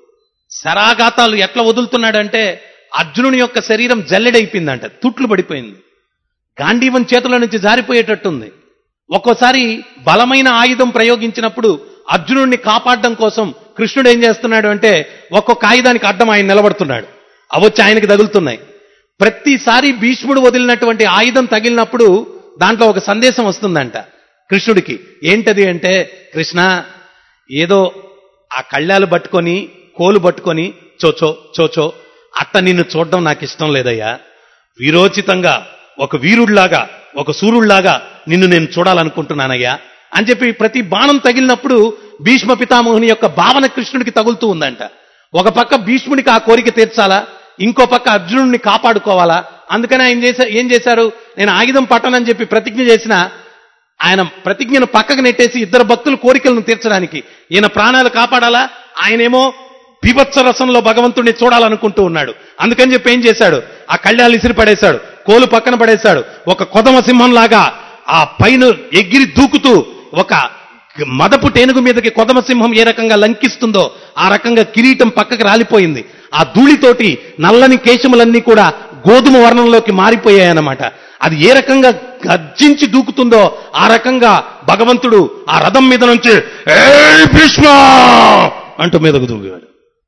శరాఘాతాలు ఎట్లా వదులుతున్నాడంటే అర్జునుని యొక్క శరీరం జల్లెడైపోయిందంట తుట్లు పడిపోయింది గాంధీవం చేతుల నుంచి జారిపోయేటట్టుంది ఒక్కోసారి బలమైన ఆయుధం ప్రయోగించినప్పుడు అర్జునుడిని కాపాడడం కోసం కృష్ణుడు ఏం చేస్తున్నాడు అంటే ఒక్కొక్క ఆయుధానికి అడ్డం ఆయన నిలబడుతున్నాడు అవొచ్చి ఆయనకి తగులుతున్నాయి ప్రతిసారి భీష్ముడు వదిలినటువంటి ఆయుధం తగిలినప్పుడు దాంట్లో ఒక సందేశం వస్తుందంట కృష్ణుడికి ఏంటది అంటే కృష్ణ ఏదో ఆ కళ్ళాలు పట్టుకొని కోలు పట్టుకొని చోచో చోచో అట్ట నిన్ను చూడడం నాకు ఇష్టం లేదయ్యా వీరోచితంగా ఒక వీరుడిలాగా ఒక సూర్యుడిలాగా నిన్ను నేను చూడాలనుకుంటున్నానయ్యా అని చెప్పి ప్రతి బాణం తగిలినప్పుడు భీష్మ పితామోహుని యొక్క భావన కృష్ణుడికి తగులుతూ ఉందంట ఒక పక్క భీష్ముడికి ఆ కోరిక తీర్చాలా ఇంకో పక్క అర్జునుడిని కాపాడుకోవాలా అందుకని ఆయన చేసా ఏం చేశారు నేను ఆయుధం పట్టనని చెప్పి ప్రతిజ్ఞ చేసిన ఆయన ప్రతిజ్ఞను పక్కకు నెట్టేసి ఇద్దరు భక్తుల కోరికలను తీర్చడానికి ఈయన ప్రాణాలు కాపాడాలా ఆయనేమో బీభత్స రసంలో భగవంతుడిని చూడాలనుకుంటూ ఉన్నాడు అందుకని చెప్పి ఏం చేశాడు ఆ కళ్యాలు ఇసిరి పడేశాడు కోలు పక్కన పడేశాడు ఒక కొదమ సింహం లాగా ఆ పైన ఎగిరి దూకుతూ ఒక మదపు టేనుగు మీదకి కొదమ సింహం ఏ రకంగా లంకిస్తుందో ఆ రకంగా కిరీటం పక్కకి రాలిపోయింది ఆ ధూళితోటి నల్లని కేశములన్నీ కూడా గోధుమ వర్ణంలోకి మారిపోయాయన్నమాట అది ఏ రకంగా గర్జించి దూకుతుందో ఆ రకంగా భగవంతుడు ఆ రథం మీద నుంచి "ఏయ్ భీష్మ అంటూ మీదకు దూకాడు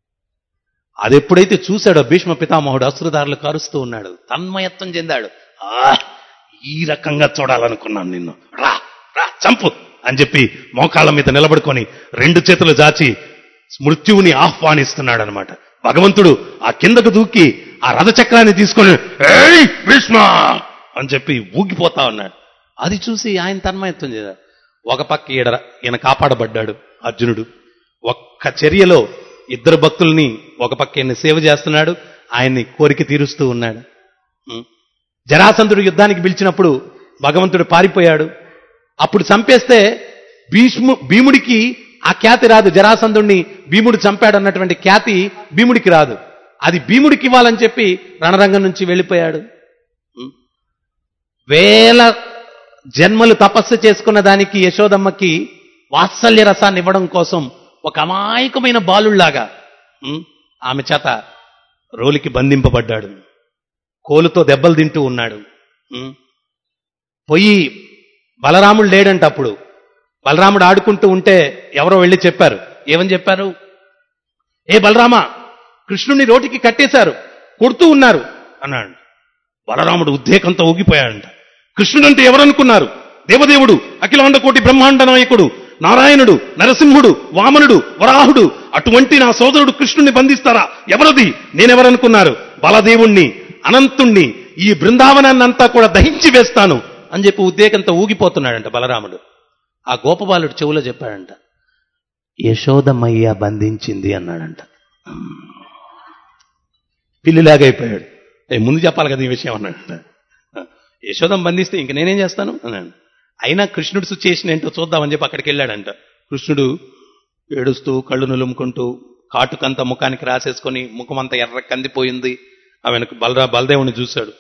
అది ఎప్పుడైతే చూశాడో భీష్మ పితామహుడు అశ్రుదారులు కరుస్తూ ఉన్నాడు తన్మయత్వం చెందాడు "ఆ, ఈ రకంగా చూడాలనుకున్నాను నిన్ను రా రా చంపు అని చెప్పి మోకాళ్ళ మీద నిలబడుకొని రెండు చేతులు జాచి మృత్యువుని ఆహ్వానిస్తున్నాడు అనమాట భగవంతుడు ఆ కిందకు దూకి ఆ రథచక్రాన్ని తీసుకొని ఏయ్ భీష్మ అని చెప్పి ఊగిపోతా ఉన్నాడు అది చూసి ఆయన తన్మయత్వం చేశాడు ఒక పక్క ఈడ ఈయన కాపాడబడ్డాడు అర్జునుడు ఒక్క చర్యలో ఇద్దరు భక్తుల్ని ఒక పక్క ఈయన సేవ చేస్తున్నాడు ఆయన్ని కోరిక తీరుస్తూ ఉన్నాడు ఉం. జరాసంధుడు యుద్ధానికి పిలిచినప్పుడు భగవంతుడు పారిపోయాడు అప్పుడు చంపేస్తే భీష్ము భీముడికి ఆ ఖ్యాతి రాదు జరాసంధుడిని భీముడు చంపాడు అన్నటువంటి ఖ్యాతి భీముడికి రాదు అది భీముడికి ఇవ్వాలని చెప్పి రణరంగం నుంచి వెళ్ళిపోయాడు ఉం? వేల జన్మలు తపస్సు చేసుకున్న దానికి యశోదమ్మకి వాత్సల్య రసాన్ని ఇవ్వడం కోసం ఒక అమాయకమైన బాలుళ్లాగా ఉం? ఆమె చేత రోలికి బంధింపబడ్డాడు కోలుతో దెబ్బలు తింటూ ఉన్నాడు ఉం? పొయ్యి బలరాముడు లేడంట అప్పుడు బలరాముడు ఆడుకుంటూ ఉంటే ఎవరో వెళ్ళి చెప్పారు ఏమని చెప్పారు ఏ బలరామ కృష్ణుని రోటికి కట్టేశారు కొడుతూ ఉన్నారు అన్నాడు బలరాముడు ఉద్రేకంతో ఊగిపోయాడంట కృష్ణుడు అంటే ఎవరనుకున్నారు దేవదేవుడు అఖిలాండ కోటి బ్రహ్మాండ నాయకుడు నారాయణుడు నరసింహుడు వామనుడు వరాహుడు అటువంటి నా సోదరుడు కృష్ణుని బంధిస్తారా ఎవరది నేనెవరనుకున్నారు బలదేవుణ్ణి అనంతుణ్ణి ఈ బృందావనాన్నంతా కూడా దహించి వేస్తాను అని చెప్పి ఉద్రేకంతో ఊగిపోతున్నాడంట బలరాముడు ఆ గోపబాలుడు చెవులో చెప్పాడంట యశోదమయ్య బంధించింది అన్నాడంట పిల్లిలాగా అయిపోయాడు ఏ ముందు చెప్పాలి కదా ఈ విషయం అన్నాడంట యశోదం బంధిస్తే ఇంక నేనేం చేస్తాను అన్నాడు అయినా కృష్ణుడు సిచ్యుయేషన్ ఏంటో చూద్దామని చెప్పి అక్కడికి వెళ్ళాడంట కృష్ణుడు ఏడుస్తూ కళ్ళు నులుముకుంటూ కాటుకంత ముఖానికి రాసేసుకొని ముఖం అంతా ఎర్ర కందిపోయింది ఆమెను బలరా బలదేవుని చూశాడు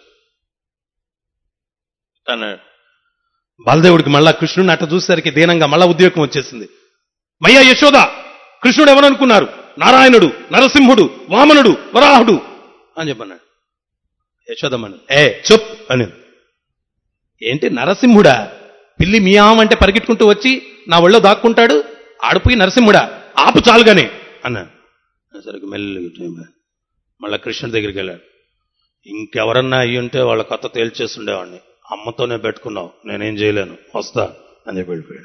అన్నాడు బలదేవుడికి మళ్ళా కృష్ణుడిని అట్ట చూసేసరికి దీనంగా మళ్ళా ఉద్యోగం వచ్చేసింది మయ్యా యశోద కృష్ణుడు ఎవరనుకున్నారు నారాయణుడు నరసింహుడు వామనుడు వరాహుడు అని చెప్పన్నాడు యశోదమ్మను ఏ చుప్ అని ఏంటి నరసింహుడా పిల్లి మియాం అంటే పరిగెట్టుకుంటూ వచ్చి నా ఒళ్ళో దాక్కుంటాడు ఆడిపోయి నరసింహుడా ఆపు చాలుగానే అన్నాడు సరికి మెల్లిగా మళ్ళా కృష్ణుడి దగ్గరికి వెళ్ళాడు ఇంకెవరన్నా అయ్యి ఉంటే వాళ్ళ కథ తేల్చేస్తుండేవాడిని అమ్మతోనే పెట్టుకున్నావు నేనేం చేయలేను వస్తా అని చెప్పి వెళ్ళిపోయాడు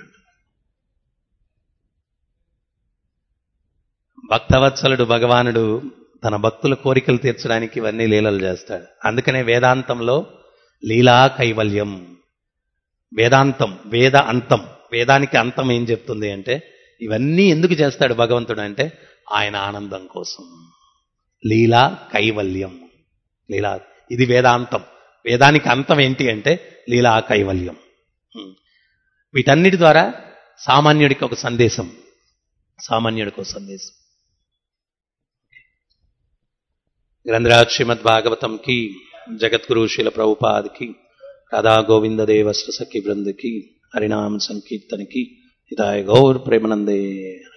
భక్తవత్సలుడు భగవానుడు తన భక్తుల కోరికలు తీర్చడానికి ఇవన్నీ లీలలు చేస్తాడు అందుకనే వేదాంతంలో లీలా కైవల్యం వేదాంతం వేద అంతం వేదానికి అంతం ఏం చెప్తుంది అంటే ఇవన్నీ ఎందుకు చేస్తాడు భగవంతుడు అంటే ఆయన ఆనందం కోసం లీలా కైవల్యం లీలా ఇది వేదాంతం వేదానికి అంతం ఏంటి అంటే లీలా కైవల్యం హ్మ్. వీటన్నిటి ద్వారా సామాన్యుడికి ఒక సందేశం సామాన్యుడికి ఒక సందేశం గ్రంథరాజ్ శ్రీమద్ భాగవతం కి జగద్గురు శీల ప్రభుపాద్ కి రాధా గోవింద దేవస్వ సఖి బృంద్ కి హరినామ సంకీర్తన్ కి హితాయ గౌర్ ప్రేమనందే